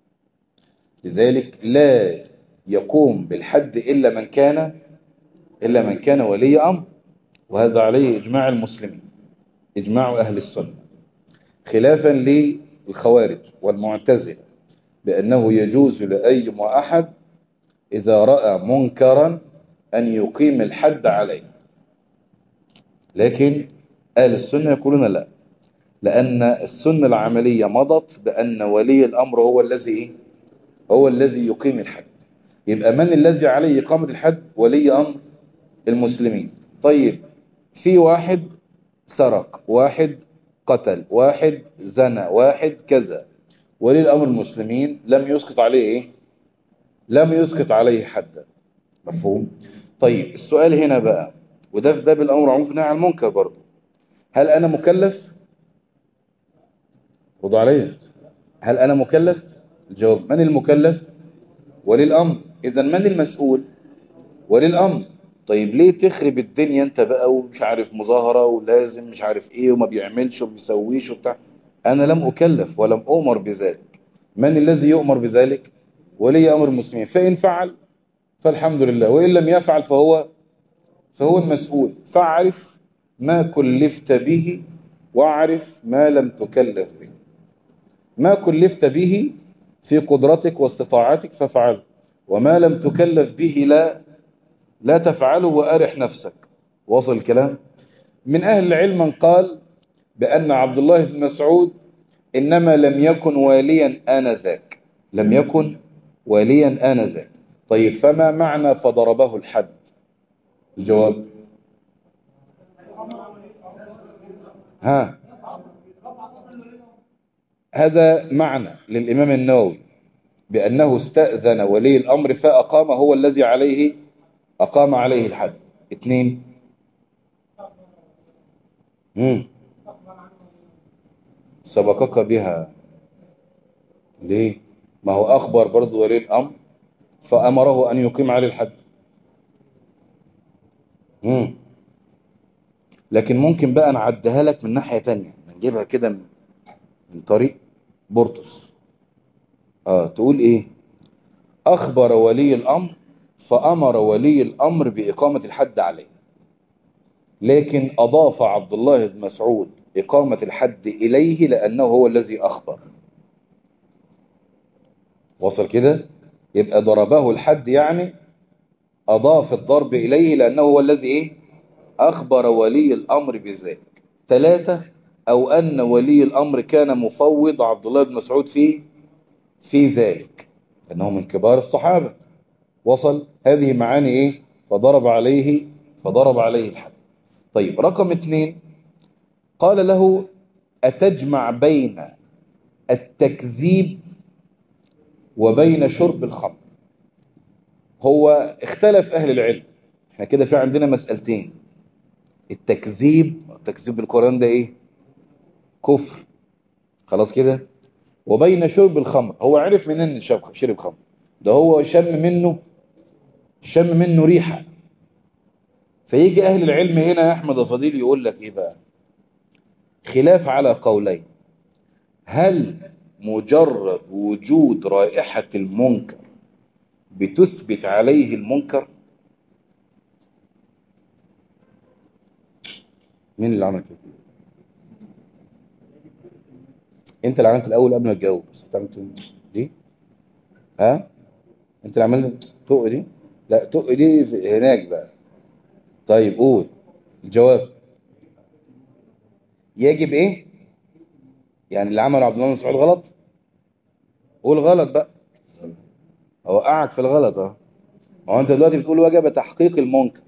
Speaker 1: لذلك لا يقوم بالحد إلا من كان إلا من كان ولي أمر وهذا عليه إجماع المسلمين إجماع أهل السنة خلافا للخوارج والمعتزلة بأنه يجوز لأي أحد إذا رأى منكرا أن يقيم الحد عليه لكن أهل السنة يقولون لا لأن السنة العملية مضت بأن ولي الأمر هو الذي هو الذي يقيم الحد يبقى من الذي عليه إقامة الحد ولي أمر المسلمين طيب في واحد سرق واحد قتل واحد زنى واحد كذا ولي الأمر المسلمين لم يسقط عليه إيه؟ لم يسقط عليه حدا مفهوم طيب السؤال هنا بقى وده في باب الأمر عموما في عن المنكر برضه هل أنا مكلف رضوا عليا هل أنا مكلف الجواب من المكلف ولي الأمر إذا من المسؤول ولي الأمر طيب ليه تخرب الدنيا انت بقى ومش عارف مظاهرة ولازم مش عارف ايه وما بيعملش وما بيسويش وبتاع انا لم اكلف ولم اؤمر بذلك من الذي يؤمر بذلك ولي امر المسلمين فان فعل فالحمد لله وان لم يفعل فهو فهو المسؤول فاعرف ما كلفت به واعرف ما لم تكلف به ما كلفت به في قدرتك واستطاعتك فافعله وما لم تكلف به لا لا تفعله وأرح نفسك وصل الكلام من أهل العلم من قال بأن عبد الله بن مسعود إنما لم يكن واليا آنذاك لم يكن واليا آنذاك طيب فما معنى فضربه الحد الجواب ها هذا معنى للإمام النووي بأنه استأذن ولي الأمر فأقام هو الذي عليه أقام عليه الحد اثنين مم. سبقك بها ليه ما هو أخبر برضو ولي الأمر فأمره أن يقيم عليه الحد مم. لكن ممكن بقى نعدها لك من ناحية تانية نجيبها كده من طريق بورتوس اه تقول ايه اخبر ولي الامر فامر ولي الامر باقامة الحد عليه لكن اضاف عبد الله بن مسعود اقامة الحد اليه لانه هو الذي اخبر وصل كده يبقى ضربه الحد يعني اضاف الضرب اليه لانه هو الذي ايه اخبر ولي الامر بذلك ثلاثة او ان ولي الامر كان مفوض عبد الله بن مسعود فيه في ذلك أنه من كبار الصحابة وصل هذه معاني إيه فضرب عليه فضرب عليه الحد طيب رقم اثنين قال له أتجمع بين التكذيب وبين شرب الخمر هو اختلف أهل العلم احنا كده في عندنا مسألتين التكذيب التكذيب بالقرآن ده ايه كفر خلاص كده وبين شرب الخمر هو عرف منين شرب شرب خمر ده هو شم منه شم منه ريحة فيجي أهل العلم هنا يا أحمد الفضيل يقول لك إيه بقى خلاف على قولين هل مجرد وجود رائحة المنكر بتثبت عليه المنكر مين اللي عمل كده انت اللي عملت الاول قبل ما تجاوب بس انت عملت دي ها انت اللي عملت تق دي لا تق دي هناك بقى طيب قول الجواب يجب ايه يعني اللي عمله عبد الله بن مسعود غلط قول غلط بقى اوقعك في الغلط اه ما هو انت دلوقتي بتقول وجب تحقيق المنكر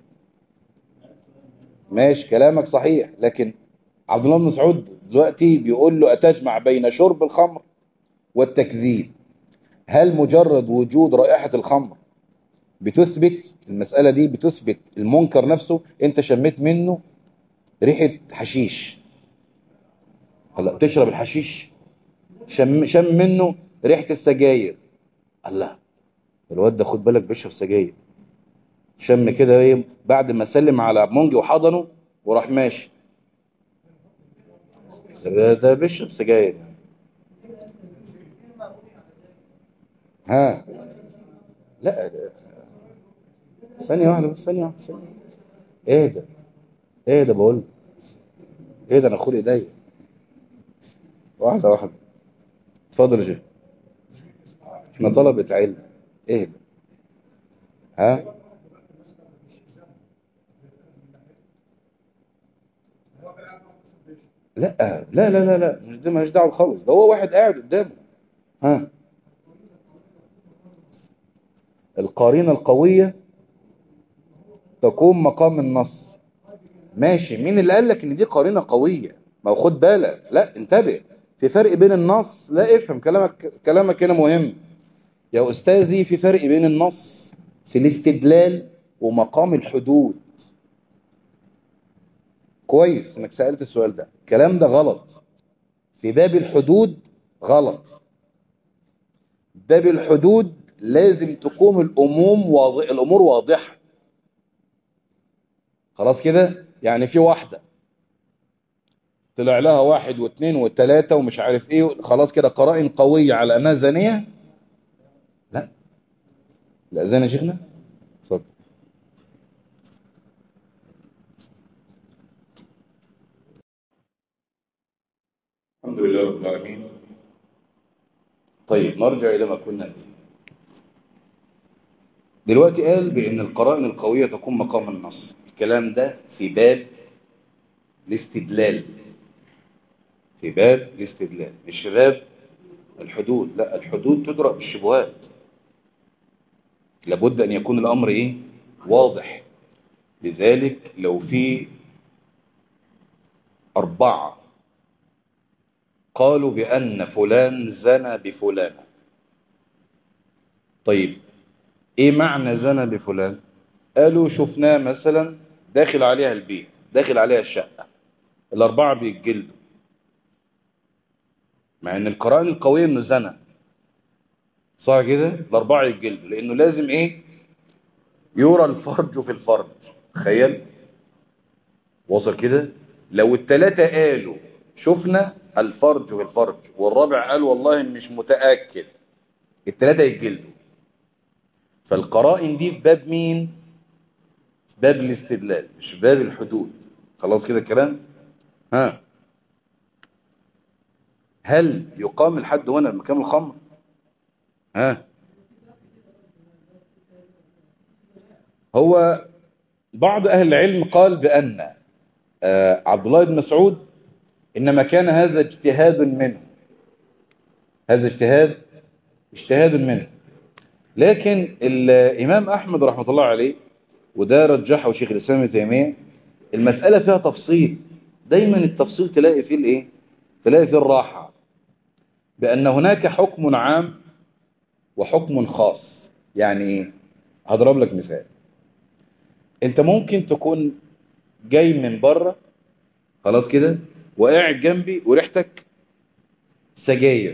Speaker 1: ماشي كلامك صحيح لكن عبد الله بن مسعود دلوقتي بيقول له أتجمع بين شرب الخمر والتكذيب هل مجرد وجود رائحة الخمر بتثبت المسألة دي بتثبت المنكر نفسه انت شميت منه ريحة حشيش هلا بتشرب الحشيش شم, شم منه ريحة السجاير الله الواد ده خد بالك بيشرب سجاير شم كده ايه بعد ما سلم على مونجي وحضنه وراح ماشي ده ده بيشرب سجاير يعني ها لا ده ثانية واحدة بس ثانية واحدة ثانية ايه ده ايه ده بقول ايه ده انا اخور ايديا واحدة واحدة اتفضل يا شيخ احنا طلبة علم ايه ده ها لا لا لا لا لا مش ده مالهاش دعوه خالص ده هو واحد قاعد قدامه ها القرينه القويه تقوم مقام النص ماشي مين اللي قال لك ان دي قرينه قويه ما هو خد بالك لا انتبه في فرق بين النص لا افهم كلامك كلامك هنا مهم يا استاذي في فرق بين النص في الاستدلال ومقام الحدود كويس انك سألت السؤال ده الكلام ده غلط في باب الحدود غلط باب الحدود لازم تقوم الأموم واضح الأمور واضحة خلاص كده يعني في واحدة طلع لها واحد واثنين وثلاثة ومش عارف ايه خلاص كده قرائن قوية على انها زانية لا لا زانية يا شيخنا اتفضل الحمد لله رب العالمين طيب نرجع إلى ما كنا فيه دلوقتي قال بأن القرائن القوية تكون مقام النص الكلام ده في باب الاستدلال في باب الاستدلال مش في باب الحدود لا الحدود تدرأ بالشبهات لابد أن يكون الأمر إيه واضح لذلك لو في أربعة قالوا بأن فلان زنى بفلانة طيب ايه معنى زنى بفلان قالوا شفناه مثلا داخل عليها البيت داخل عليها الشقة الأربعة بيتجلدوا مع ان القرائن القوية انه زنى صح كده الأربعة يتجلدوا لأنه لازم ايه يرى الفرج في الفرج تخيل وصل كده لو التلاتة قالوا شفنا الفرج في الفرج والرابع قال والله مش متأكد التلاتة يتجلدوا فالقرائن دي في باب مين في باب الاستدلال مش في باب الحدود خلاص كده الكلام ها هل يقام الحد هنا مكان الخمر ها هو بعض أهل العلم قال بأن آه، عبد الله بن مسعود إنما كان هذا اجتهاد منه هذا اجتهاد اجتهاد منه لكن الإمام أحمد رحمة الله عليه وده رجحه شيخ الإسلام ابن تيمية المسألة فيها تفصيل دايما التفصيل تلاقي فيه الإيه؟ تلاقي فيه الراحة بأن هناك حكم عام وحكم خاص يعني إيه؟ هضرب لك مثال أنت ممكن تكون جاي من بره خلاص كده وقاعد جنبي وريحتك سجاير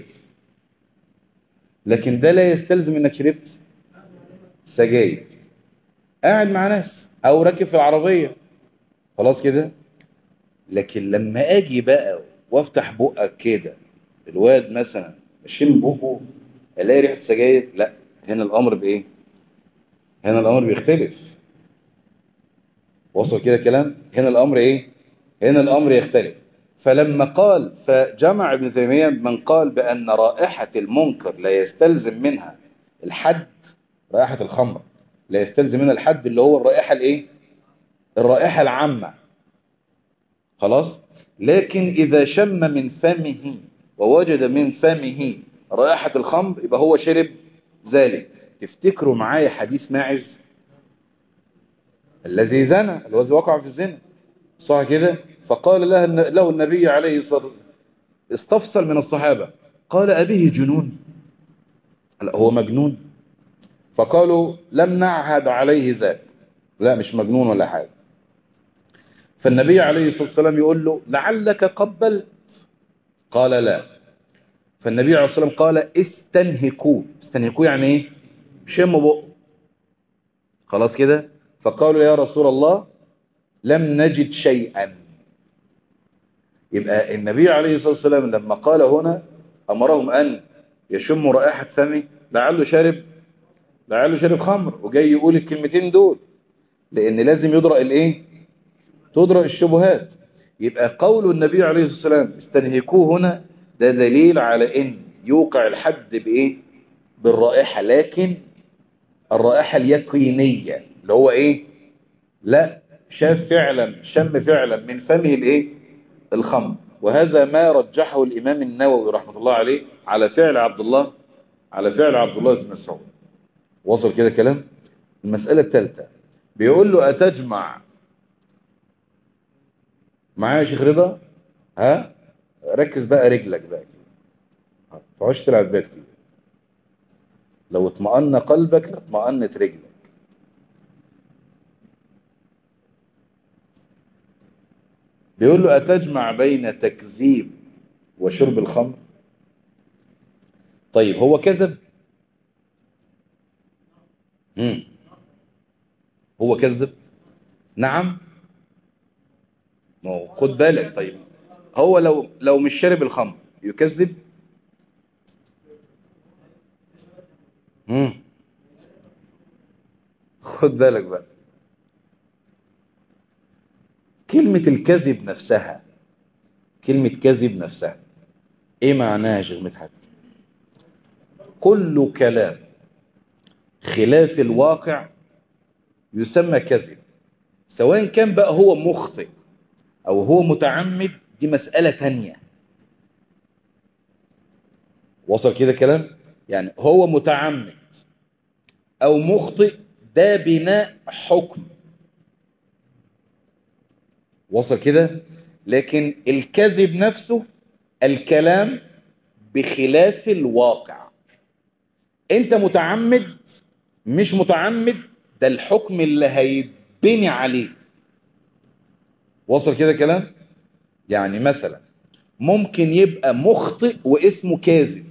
Speaker 1: لكن ده لا يستلزم انك شربت سجاير قاعد مع ناس او راكب في العربية خلاص كده لكن لما اجي بقى وافتح بقك كده الواد مثلا اشم بقه الاقي ريحة سجاير لا هنا الامر بايه هنا الامر بيختلف وصل كده كلام هنا الامر ايه هنا الامر يختلف فلما قال فجمع ابن تيمية من قال بأن رائحة المنكر لا يستلزم منها الحد رائحة الخمر لا يستلزم منها الحد اللي هو الرائحة الايه الرائحة العامة خلاص لكن إذا شم من فمه ووجد من فمه رائحة الخمر يبقى هو شرب ذلك تفتكروا معايا حديث ماعز الذي زنى الذي وقع في الزنا صح كده فقال له له النبي عليه الصلاة والسلام استفصل من الصحابة قال أبيه جنون لا هو مجنون فقالوا لم نعهد عليه ذلك لا مش مجنون ولا حاجة فالنبي عليه الصلاة والسلام يقول له لعلك قبلت قال لا فالنبي عليه الصلاة والسلام قال استنهكوه استنهكوه يعني ايه شم بقه خلاص كده فقالوا يا رسول الله لم نجد شيئا يبقى النبي عليه الصلاة والسلام لما قال هنا أمرهم أن يشموا رائحة فمه لعله شارب لعله شارب خمر وجاي يقول الكلمتين دول لأن لازم يدرأ الإيه تدرأ الشبهات يبقى قول النبي عليه الصلاة والسلام استنهكوه هنا ده دليل على إن يوقع الحد بإيه بالرائحة لكن الرائحة اليقينية اللي هو إيه لا شاف فعلا شم فعلا من فمه الإيه الخمر وهذا ما رجحه الإمام النووي رحمة الله عليه على فعل عبد الله على فعل عبد الله بن مسعود وصل كده كلام المسألة الثالثة بيقول له أتجمع معايا يا شيخ رضا ها ركز بقى رجلك بقى كده تعوش تلعب بقى كتير لو اطمأن قلبك لاطمأنت رجلك بيقول له أتجمع بين تكذيب وشرب الخمر طيب هو كذب مم. هو كذب نعم ما هو خد بالك طيب هو لو لو مش شارب الخمر يكذب مم. خد بالك بقى كلمة الكذب نفسها كلمة كذب نفسها ايه معناها يا شيخ مدحت كل كلام خلاف الواقع يسمى كذب سواء كان بقى هو مخطئ او هو متعمد دي مسألة تانية وصل كده كلام يعني هو متعمد او مخطئ ده بناء حكم وصل كده لكن الكذب نفسه الكلام بخلاف الواقع انت متعمد مش متعمد ده الحكم اللي هيتبني عليه وصل كده كلام يعني مثلا ممكن يبقى مخطئ واسمه كاذب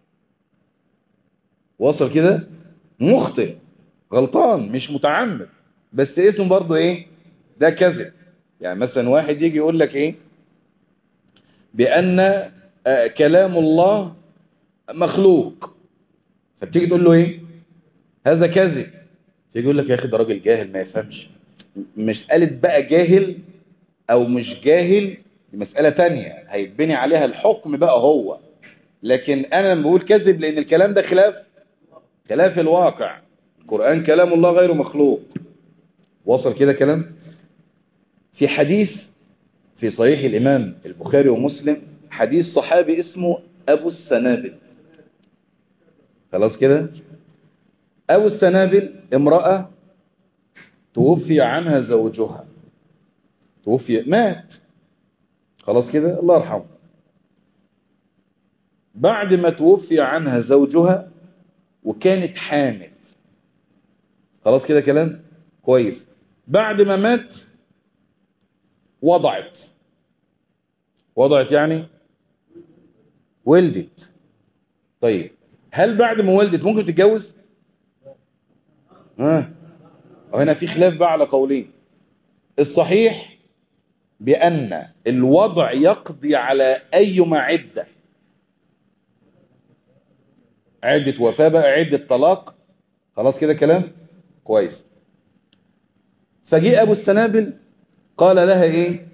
Speaker 1: وصل كده مخطئ غلطان مش متعمد بس اسمه برضه ايه ده كذب يعني مثلا واحد يجي يقول لك ايه بأن كلام الله مخلوق فبتيجي تقول له ايه هذا كذب فيجي يقول لك يا اخي ده راجل جاهل ما يفهمش مش قالت بقى جاهل او مش جاهل دي مسألة تانية هيتبني عليها الحكم بقى هو لكن انا لما بقول كذب لان الكلام ده خلاف خلاف الواقع القرآن كلام الله غير مخلوق وصل كده كلام في حديث في صحيح الإمام البخاري ومسلم حديث صحابي اسمه أبو السنابل خلاص كده أبو السنابل امرأة توفي عنها زوجها توفي مات خلاص كده الله يرحمه بعد ما توفي عنها زوجها وكانت حامل خلاص كده كلام كويس بعد ما مات وضعت وضعت يعني ولدت طيب هل بعد ما ولدت ممكن تتجوز ها وهنا في خلاف بقى على قولين الصحيح بأن الوضع يقضي على أيما عدة عدة وفاة بقى عدة طلاق خلاص كده كلام كويس فجاء أبو السنابل قال لها إيه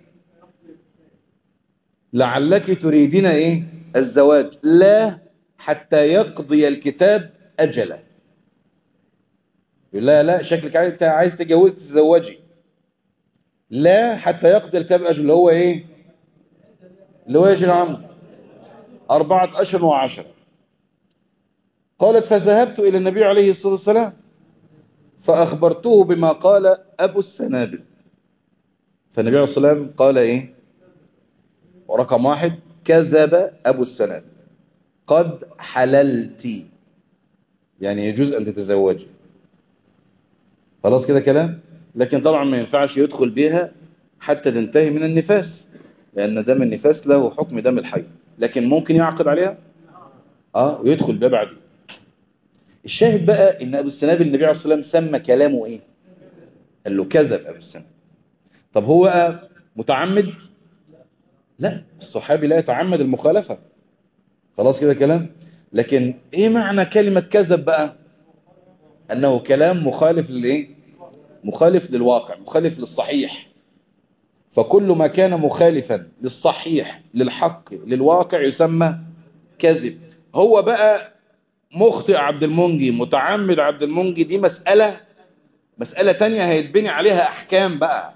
Speaker 1: لعلك تريدين إيه الزواج لا حتى يقضي الكتاب أجله يقول لا لا شكلك عايز تجوز تتزوجي لا حتى يقضي الكتاب أجل اللي هو إيه اللي هو يا شيخ عمرو أربعة أشهر وعشرة قالت فذهبت إلى النبي عليه الصلاة والسلام فأخبرته بما قال أبو السنابل فالنبي عليه الصلاة والسلام قال إيه رقم واحد كذب أبو السنابل قد حللت يعني يجوز أن تتزوجي خلاص كده كلام لكن طبعا ما ينفعش يدخل بها حتى تنتهي من النفاس لأن دم النفاس له حكم دم الحي لكن ممكن يعقد عليها اه ويدخل بها بعدين الشاهد بقى ان ابو السنابل النبي عليه الصلاه والسلام سمى كلامه ايه قال له كذب ابو السنابل طب هو متعمد لا الصحابي لا يتعمد المخالفه خلاص كده كلام لكن ايه معنى كلمه كذب بقى انه كلام مخالف للايه مخالف للواقع مخالف للصحيح فكل ما كان مخالفا للصحيح للحق للواقع يسمى كذب هو بقى مخطئ عبد المنجي متعمد عبد المنجي دي مسألة مسألة تانية هيتبني عليها أحكام بقى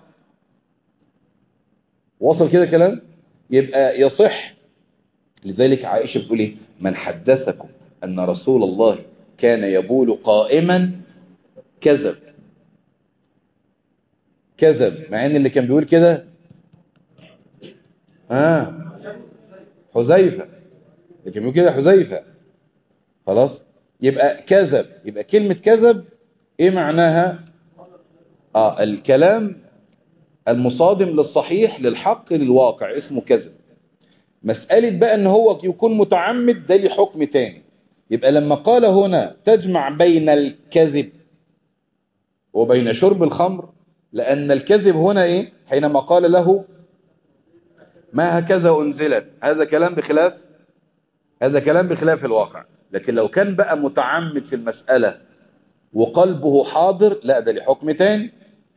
Speaker 1: وصل كده كلام يبقى يصح لذلك عائشة بتقول ايه من حدثكم أن رسول الله كان يبول قائما كذب كذب مع ان اللي كان بيقول كده اه حذيفه اللي كان بيقول كده حذيفه خلاص يبقى كذب يبقى كلمه كذب ايه معناها اه الكلام المصادم للصحيح للحق للواقع اسمه كذب مسألة بقى ان هو يكون متعمد ده ليه حكم تاني يبقى لما قال هنا تجمع بين الكذب وبين شرب الخمر لأن الكذب هنا إيه حينما قال له ما هكذا أنزلت هذا كلام بخلاف هذا كلام بخلاف الواقع لكن لو كان بقى متعمد في المسألة وقلبه حاضر لا ده ليه حكم تاني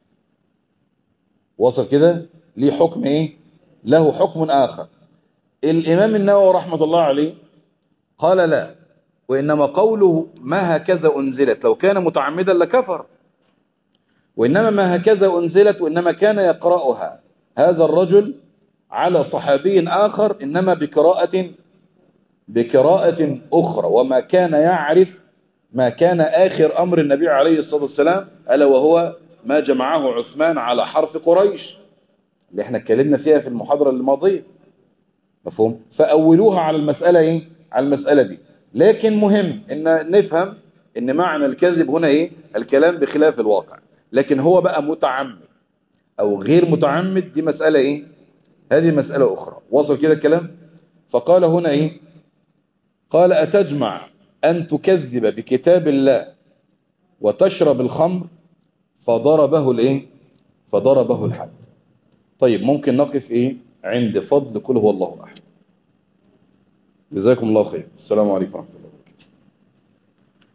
Speaker 1: وصل كده ليه حكم ايه له حكم آخر الإمام النووي رحمة الله عليه قال لا وإنما قوله ما هكذا أنزلت لو كان متعمدا لكفر وإنما ما هكذا أنزلت وإنما كان يقرأها هذا الرجل على صحابي آخر إنما بقراءة بقراءة أخرى وما كان يعرف ما كان آخر أمر النبي عليه الصلاة والسلام ألا وهو ما جمعه عثمان على حرف قريش اللي احنا اتكلمنا فيها في المحاضرة الماضية مفهوم فأولوها على المسألة ايه على المسألة دي لكن مهم ان نفهم ان معنى الكذب هنا ايه الكلام بخلاف الواقع لكن هو بقى متعمد او غير متعمد دي مسألة ايه هذه مسألة اخرى وصل كده الكلام فقال هنا ايه قال اتجمع ان تكذب بكتاب الله وتشرب الخمر فضربه الايه فضربه الحد طيب ممكن نقف ايه عند فضل كل هو الله احد جزاكم الله خير السلام عليكم ورحمه الله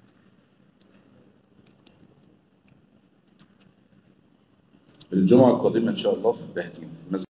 Speaker 1: الجمعة القادمة إن شاء الله في البهتيم